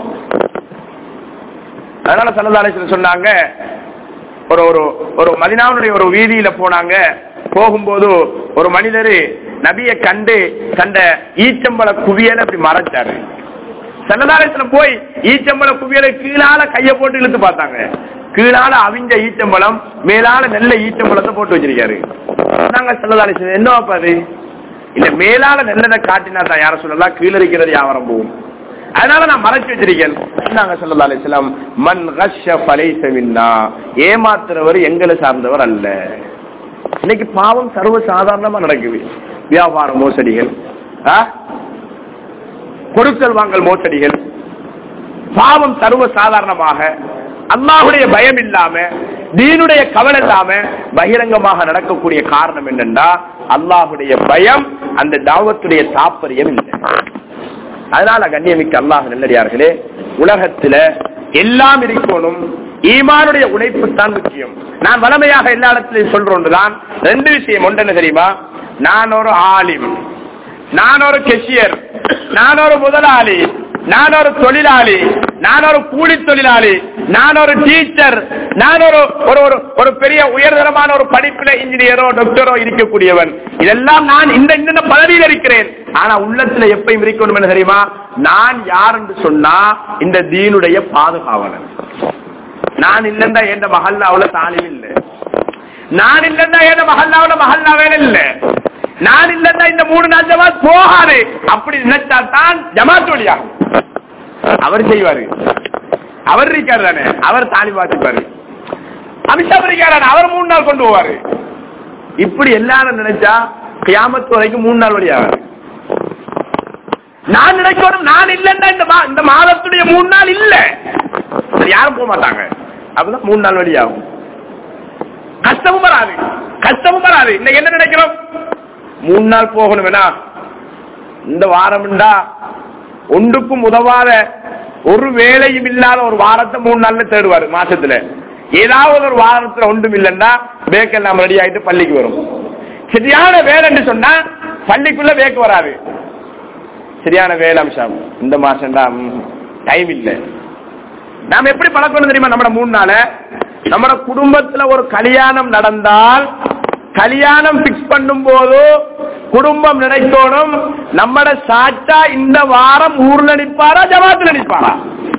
அதனால சல்லதாலேஸ்வரர் சொன்னாங்க ஒரு ஒரு ஒரு மதினாவுடைய ஒரு வீதியில போனாங்க போகும்போது ஒரு மனிதர் நபியை கண்டு கண்ட ஈச்சம்பள குவியலை அப்படி மறைச்சாரு சன்னதாலயத்துல போய் ஈச்சம்பள குவியலை கீழால கைய போட்டு இழுத்து பார்த்தாங்க கீழால அவிஞ்ச ஈச்சம்பளம் மேலால நெல்ல ஈச்சம்பளத்தை போட்டு வச்சிருக்காரு நாங்க சன்னதாலயம் என்ன அது இல்ல மேலால நெல்லதை காட்டினா தான் யார சொல்லலாம் கீழே இருக்கிறது வியாபாரம் போகும் அதனால நான் மறைச்சு வச்சிருக்கேன் நாங்க சொல்லலாம் அலிஸ்லாம் மண் கஷ பலைசமின்னா ஏமாத்துறவர் எங்களை சார்ந்தவர் அல்ல இன்னைக்கு பாவம் சர்வ சாதாரணமா நடக்குது வியாபார மோசடிகள் ஆ? கொடுக்கல் வாங்கல் மோசடிகள் பாவம் சர்வ சாதாரணமாக அல்லாஹுடைய பயம் இல்லாம தீனுடைய கவலை இல்லாம பகிரங்கமாக நடக்கக்கூடிய காரணம் என்னன்னா அல்லாஹுடைய பயம் அந்த தாவத்துடைய தாற்பயம் இல்லை அதனால கண்ணியமிக்க அல்லாஹ் நல்லடியார்களே உலகத்துல எல்லாம் இருக்கணும் ஈமானுடைய உழைப்பு தான் முக்கியம் நான் வளமையாக எல்லா இடத்திலையும் சொல்றோன்றுதான் ரெண்டு விஷயம் ஒன்று என்ன தெரியுமா நான் ஒரு ஆலிம் நான் ஒரு கெஷியர் நான் ஒரு முதலாளி நான் ஒரு தொழிலாளி நான் ஒரு கூலி தொழிலாளி நான் ஒரு டீச்சர் நான் ஒரு ஒரு ஒரு ஒரு பெரிய உயர்தரமான ஒரு படிப்புல இன்ஜினியரோ டாக்டரோ இருக்கக்கூடியவன் இதெல்லாம் நான் இந்த இந்த பதவியில் இருக்கிறேன் ஆனா உள்ளத்துல எப்பயும் இருக்கணும் என்ன தெரியுமா நான் யார் என்று சொன்னா இந்த தீனுடைய பாதுகாவலன் நான் இல்லைன்னா என் மகல்லாவுல தாலிம் இல்லை நான் இல்லைன்னா என் மகல்லாவுல மகல்லாவே இல்லை நான் இல்லைன்னா இந்த மூணு நாள் ஜமாத் போகாது அப்படி நினைச்சா தான் ஜமாத் வழியா அவர் செய்வாரு அவர் இருக்காரு தானே அவர் தாலி வாசிப்பாரு அமித்ஷா இருக்காரு அவர் மூணு நாள் கொண்டு போவாரு இப்படி எல்லாரும் நினைச்சா கியாமத்து வரைக்கும் மூணு நாள் வழியாவாரு நான் நினைக்கணும் நான் இல்லைன்னா இந்த மா- இந்த மாதத்துடைய மூணு நாள் இல்ல யாரும் போக மாட்டாங்க அப்பதான் மூணு நாள் வழியாகும் கஷ்டமும் வராது கஷ்டமும் வராது இன்னைக்கு என்ன நினைக்கிறோம் மூணு நாள் போகணும் வேணா இந்த வாரம்டா ஒன்றுக்கும் உதவாத ஒரு வேலையும் இல்லாத ஒரு வாரத்தை மூணு நாள்ல தேடுவாரு மாசத்துல ஏதாவது ஒரு வாரத்துல ஒன்றும் இல்லைன்னா பேக் எல்லாம் ரெடி ஆயிட்டு பள்ளிக்கு வரும் சரியான வேலைன்னு சொன்னா பள்ளிக்குள்ள பேக்கு வராது சரியான வேலை அம்சம் இந்த மாசம்டா டைம் இல்லை நாம எப்படி பழக்கணும் தெரியுமா நம்ம மூணு நாள நம்ம குடும்பத்துல ஒரு கல்யாணம் நடந்தால் கல்யாணம் பிக்ஸ் பண்ணும் போது குடும்பம் நினைக்கணும் நம்மட சாச்சா இந்த வாரம் ஊர்ல நிற்பாரா ஜமாத்துல நிற்பாரா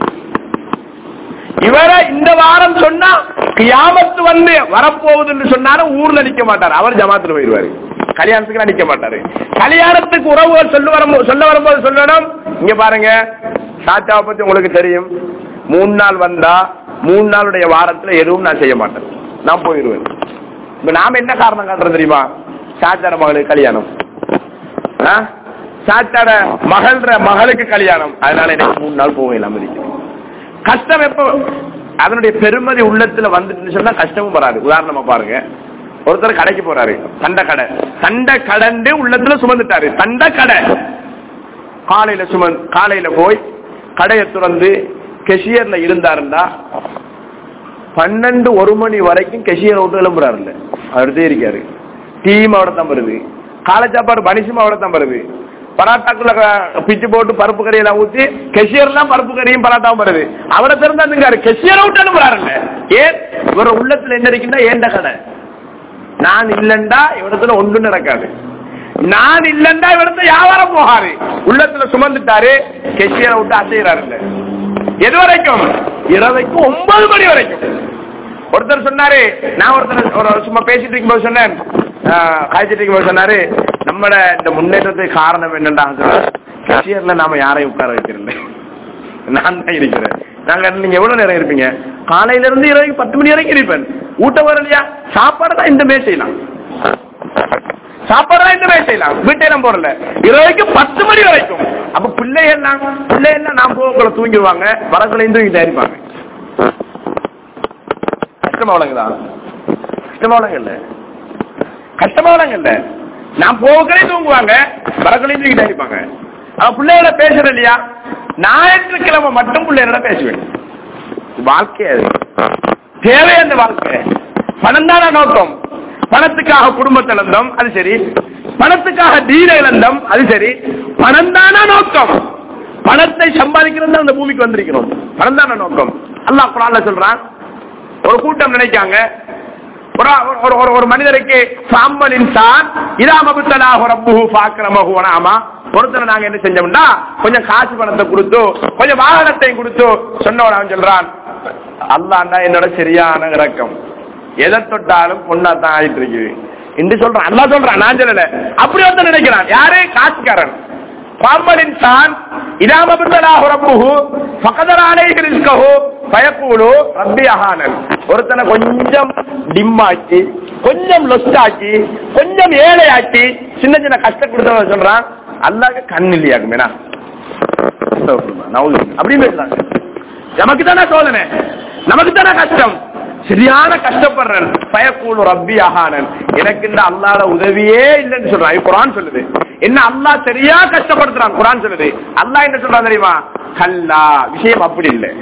இவரை இந்த வாரம் சொன்னா கியாமத்து வந்து வரப்போகுதுன்னு சொன்னாலும் ஊர்ல நிக்க மாட்டார் அவர் ஜமாத்துல போயிடுவாரு கல்யாணத்துக்கு நிக்க மாட்டாரு கல்யாணத்துக்கு உறவுகள் சொல்ல வரும் சொல்ல வரும்போது சொல்லணும் இங்க பாருங்க சாச்சாவை பத்தி உங்களுக்கு தெரியும் மூணு நாள் வந்தா மூணு நாளுடைய வாரத்துல எதுவும் நான் செய்ய மாட்டேன் நான் போயிடுவேன் இப்ப நாம என்ன காரணம் காட்டுறது தெரியுமா சாச்சார மகளுக்கு கல்யாணம் ஆ? சாச்சார மகள்ற மகளுக்கு கல்யாணம் அதனால எனக்கு மூணு நாள் போக இல்லாம இருக்கிறேன் கஷ்டம் எப்ப அதனுடைய பெருமதி உள்ளத்துல வந்துட்டு சொன்னா கஷ்டமும் வராது உதாரணமா பாருங்க ஒருத்தர் கடைக்கு போறாரு சண்டை கடை சண்டை கடந்து உள்ளத்துல சுமந்துட்டாரு சண்டை கடை காலையில சுமன் காலையில போய் கடையை திறந்து கெஷியர்ல இருந்தாருந்தா பன்னெண்டு ஒரு மணி வரைக்கும் கெஷியர் விட்டு கிளம்புறாருல்ல அவர்தே இருக்காரு டீம் அவட தான் வருது காலை சாப்பாடு பனிசும் அவட தான் வருது பராட்டாக்குள்ள க- பிச்சு போட்டு பருப்பு கறியெல்லாம் ஊத்தி கெஷியர்லாம் பருப்பு கறியும் பராட்டாவும் வருது அவரை திறந்தாருங்காரு கெஷியரை விட்டு அனுப்புறாருல்ல ஏன் இவர உள்ளத்துல என்ன இருக்குன்னா ஏண்ட கடை நான் இல்லண்டா இவடத்துல ஒன்றும் நடக்காது நான் இல்லண்டா இவடத்துல வியாபாரம் போகாது உள்ளத்துல சுமந்துட்டாரு கெஷியரை விட்டு அசைகிறாரு எது வரைக்கும் இரவைக்கு ஒன்பது மணி வரைக்கும் ஒருத்தர் சொன்னாரு நான் ஒருத்தர் ஒரு சும்மா பேசிட்டு இருக்கும்போது சொன்னேன் ஆஹ், காய்ச்சிட்டு இருக்கும்போது சொன்னாரு நம்மட இந்த முன்னேற்றத்துக்கு காரணம் என்னண்டா கஷியர்ல நாம யாரையும் உட்கார வைக்கிறல நான் தான் இருக்கிறேன் நாங்க நீங்க எவ்வளவு நேரம் இருப்பீங்க காலையில இருந்து இரவு பத்து மணி வரைக்கும் இருப்பேன் ஊட்ட வரலையா சாப்பாடு தான் இந்த மேசையெல்லாம் சாப்பாடு தான் இந்த மேசையெல்லாம் வீட்டையெல்லாம் போறல இரவைக்கு பத்து மணி வரைக்கும் அப்ப பிள்ளைகள்லாம் பிள்ளைகள்லாம் நான் போகக்குள்ள தூங்கிடுவாங்க வரக்குள்ளையும் தூங்கி தயாரிப்பாங்க கஷ்டமா வழங்குதா கஷ்டமா வழங்கல்ல கஷ்டமா வழங்கல்ல நான் போகலே தூங்குவாங்க வரக்குள்ளையும் தூங்கி தயாரிப்பாங்க அவன் பிள்ளைகள பேசுற இல்லையா ஞாயிற்றுக்கிழமை மட்டும் பிள்ளைகளோட பேசுவேன் வாழ்க்கை அது தேவை அந்த வாழ்க்கை பணம் தான நோக்கம் பணத்துக்காக குடும்பத்தை இழந்தோம் அது சரி பணத்துக்காக தீர இழந்தோம் அது சரி பணம் தானா நோக்கம் பணத்தை சம்பாதிக்கிறது தான் அந்த பூமிக்கு வந்திருக்கிறோம் பணம் தான நோக்கம் அல்லாஹ் குரான்ல சொல்றான் ஒரு கூட்டம் நினைக்காங்க ஒரு ஒரு- ஒரு ஒரு மனிதருக்கு சாம்பல் இன்சான் இதாமபுத்தலாக ரப்புஹு பாக்கிரமஹு வனாமா ஒருத்தர் நாங்க என்ன செஞ்சோம்னா கொஞ்சம் காசு பணத்தை கொடுத்து கொஞ்சம் வாகனத்தையும் கொடுத்து சொன்னவன் அவன் சொல்றான் அல்லாண்டா என்னோட சரியான இறக்கம் எதை தொட்டாலும் பொண்ணா தான் ஆயிட்டு இருக்குது என்று சொல்றான் அல்லா சொல்றான் நான் சொல்லல அப்படி ஒருத்தன் நினைக்கிறான் யாரு காசுக்காரன் பாம்பலின் தான் இதாமபுத்தலாக ரப்புஹு பக்கதரானே ரிஸ்கஹு பயப்பூலு ரப்பி அஹானன் ஒருத்தனை கொஞ்சம் டிம்மாக்கி கொஞ்சம் லொஸ்டாக்கி கொஞ்சம் ஏழையாக்கி சின்ன சின்ன கஷ்டம் கொடுத்தவன் சொல்றான் அல்லாஹ்க்கு கண் இல்லையாக்குமேனா அப்படின்னு பேசுறாங்க நமக்கு தானே சோதனை நமக்கு தானே கஷ்டம் சரியான கஷ்டப்படுறேன் பயக்கூடு ரப்பி ஆகானன் எனக்கு இந்த அல்லாத உதவியே இல்லைன்னு சொல்றான் இது குரான் சொல்லுது என்ன அல்லாஹ் சரியா கஷ்டப்படுத்துறான் குரான் சொல்லுது அல்லாஹ் என்ன சொல்றான் தெரியுமா கல்லா விஷயம் அப்படி இல்லை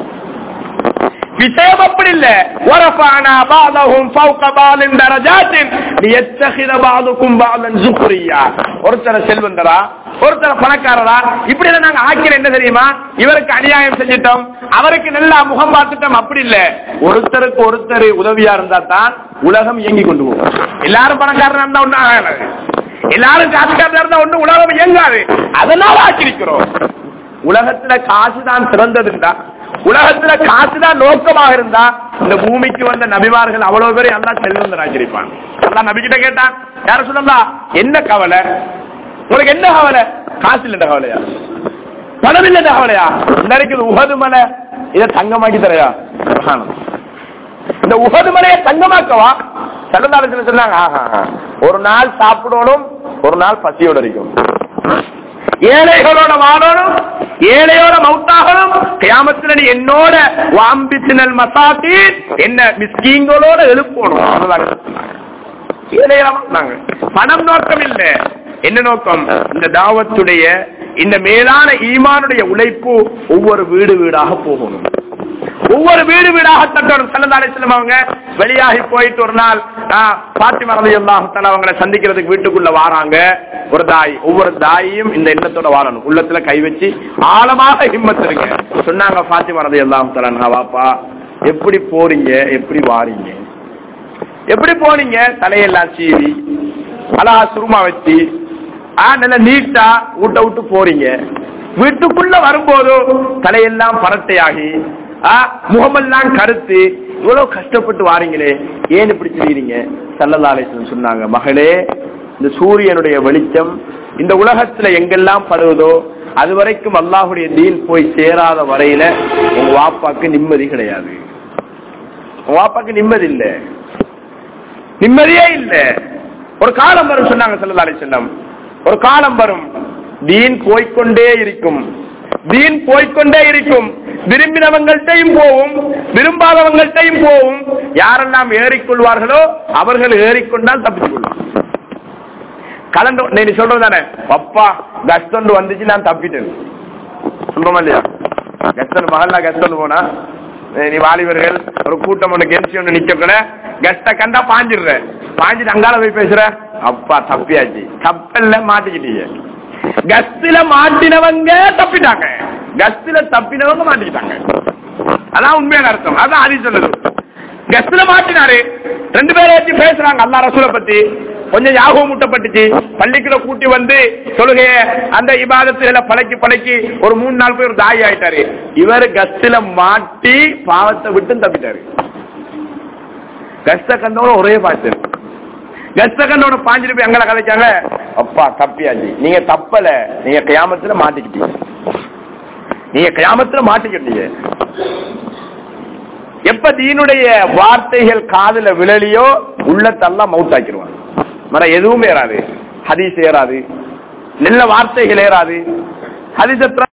விஷயம் அப்படி இல்ல வரஃபானா பாதஹும் ஃபௌக பாலின் தரஜாத்தின் லியத்தஹித பாதுக்கும் பாலன் சுக்ரியா ஒருத்தர செல்வந்தரா ஒருத்தர பணக்காரரா இப்படி எல்லாம் நாங்க ஆக்கிற என்ன தெரியுமா இவருக்கு அநியாயம் செஞ்சிட்டோம் அவருக்கு நல்லா முகம் பார்த்துட்டோம் அப்படி இல்ல ஒருத்தருக்கு ஒருத்தர் உதவியா இருந்தா தான் உலகம் இயங்கி கொண்டு போகும் எல்லாரும் பணக்காரனா இருந்தா ஒண்ணு ஆகாது எல்லாரும் காசுக்காரனா இருந்தா ஒண்ணு உலகம் இயங்காது அதனால ஆக்கிரிக்கிறோம் உலகத்துல காசு தான் சிறந்ததுண்டா உலகத்துல காசு தான் நோக்கமாக இருந்தா இந்த பூமிக்கு வந்த நபிமார்கள் அவ்வளவு பேர் எல்லாம் செல்வந்தராக்கிருப்பான் அல்லாஹ் நபி கிட்ட கேட்டான் யார சொல்லலாம் என்ன கவலை உனக்கு என்ன கவலை காசு இல்ல கவலையா பணம் இல்ல கவலையா இந்த இருக்குது உகது மலை இதை தங்கமாக்கி தரையா சுப்ஹானல்லாஹ். இந்த உகது மலையை தங்கமாக்கவா சல்லதாரத்தில் சொன்னாங்க ஆஹா, ஆஹா. ஒரு நாள் சாப்பிடணும் ஒரு நாள் பசியோட இருக்கும் ஏழைகளோட வாழணும் ஏழையோட மவுத்தாகணும் கியாமத்துல நீ என்னோட வாம்பிசினல் மசாத்தி என்ன மிஸ்கீங்களோட எழுப்பணும் அவ்வளவுதான். ஏழைகளா வாழ்ந்தாங்க. பணம் நோக்கம் இல்ல என்ன நோக்கம் இந்த தாவத்துடைய இந்த மேலான ஈமானுடைய உழைப்பு ஒவ்வொரு வீடு வீடாக போகணும் ஒவ்வொரு வீடு வீடாக தட்டணும் சல்லதாலே அவங்க வெளியாகி போயிட்டு ஒரு நாள் பாத்தி மறந்து எல்லாம் அவங்களை சந்திக்கிறதுக்கு வீட்டுக்குள்ள வாராங்க ஒரு தாய் ஒவ்வொரு தாயும் இந்த எண்ணத்தோட வாழணும் உள்ளத்துல கை வச்சு ஆழமாக ஹிம்மத் இருங்க சொன்னாங்க பாத்தி மறந்து எல்லாம் தலா வாப்பா எப்படி போறீங்க எப்படி வாரீங்க எப்படி போனீங்க தலையெல்லாம் சீவி அழகா சுருமா வச்சு ஆ நல்ல நீட்டா வீட்டை விட்டு போறீங்க வீட்டுக்குள்ள வரும்போது தலையெல்லாம் பரட்டையாகி ஆ, முகமெல்லாம் கருத்து இவ்வளவு கஷ்டப்பட்டு வாரீங்களே ஏன் இப்படி செய்றீங்க சல்லல்லாலேசன் சொன்னாங்க மகளே இந்த சூரியனுடைய வெளிச்சம் இந்த உலகத்துல எங்கெல்லாம் படுவதோ அது வரைக்கும் அல்லாஹுடைய தீன் போய் சேராத வரையில உங்க வாப்பாக்கு நிம்மதி கிடையாது உங்க வாப்பாக்கு நிம்மதி இல்லை நிம்மதியே இல்ல ஒரு காலம் வரும் சொன்னாங்க சல்லல்லாஹு அலைஹி வஸல்லம் ஒரு காலம் வரும் தீன் போய்க்கொண்டே இருக்கும் தீன் போய்க்கொண்டே இருக்கும் விரும்பினவங்கள்ட்டையும் போகும் விரும்பாதவங்கள்ட்டையும் போகும் யாரெல்லாம் ஏறிக்கொள்வார்களோ அவர்கள் ஏறிக்கொண்டால் தப்பித்துக் கொள்வார் கலந்து நீ சொல்றது தானே அப்பா கஷ்டம் வந்துச்சு நான் தப்பிட்டேன் சொல்றோமா இல்லையா கஷ்டம் மகள்ல கஷ்டம் போனா ஏய், நீ வாலிபர்கள் ஒரு கூட்டம் ஒண்ணு கெஞ்சி ஒண்ணு நிக்க கெஸ்ட கண்டா பாஞ்சிடுற பாஞ்சிட்டு அங்கால போய் பேசுற அப்பா தப்பியாச்சு கப்பல்ல மாட்டிக்கிட்டீங்க கஸ்தில மாட்டினவங்க தப்பிட்டாங்க கஸ்தில தப்பினவங்க மாட்டிக்கிட்டாங்க அதான் உண்மையான அர்த்தம் அதான் ஆதி சொல்லுது கஸ்தில மாட்டினாரு ரெண்டு பேரை வச்சு பேசுறாங்க அல்லா ரசூலை பத்தி கொஞ்சம் யாகவும் முட்டப்பட்டுச்சு பள்ளிக்குள்ள கூட்டி வந்து தொழுகைய அந்த இபாதத்துல பழக்கி பழக்கி ஒரு மூணு நாள் போய் ஒரு தாய் ஆயிட்டாரு இவர் கஸ்தில மாட்டி பாவத்தை விட்டு தப்பிட்டாரு கஸ்த கண்டோட ஒரே பாய்ச்சல் கஸ்த கண்டோட பாஞ்சிட்டு போய் எங்களை கலைச்சாங்க அப்பா தப்பியாச்சு நீங்க தப்பல நீங்க கியாமத்துல மாட்டிக்கிட்டீங்க நீங்க கியாமத்துல மாட்டிக்கிட்டீங்க எப்ப தீனுடைய வார்த்தைகள் காதுல விழலியோ உள்ளத்தெல்லாம் மவுத் ஆக்கிடுவாங்க மற எதுவும் ஏறாது ஹதீஸ் ஏறாது நல்ல வார்த்தைகள் ஏறாது ஹதீஸ்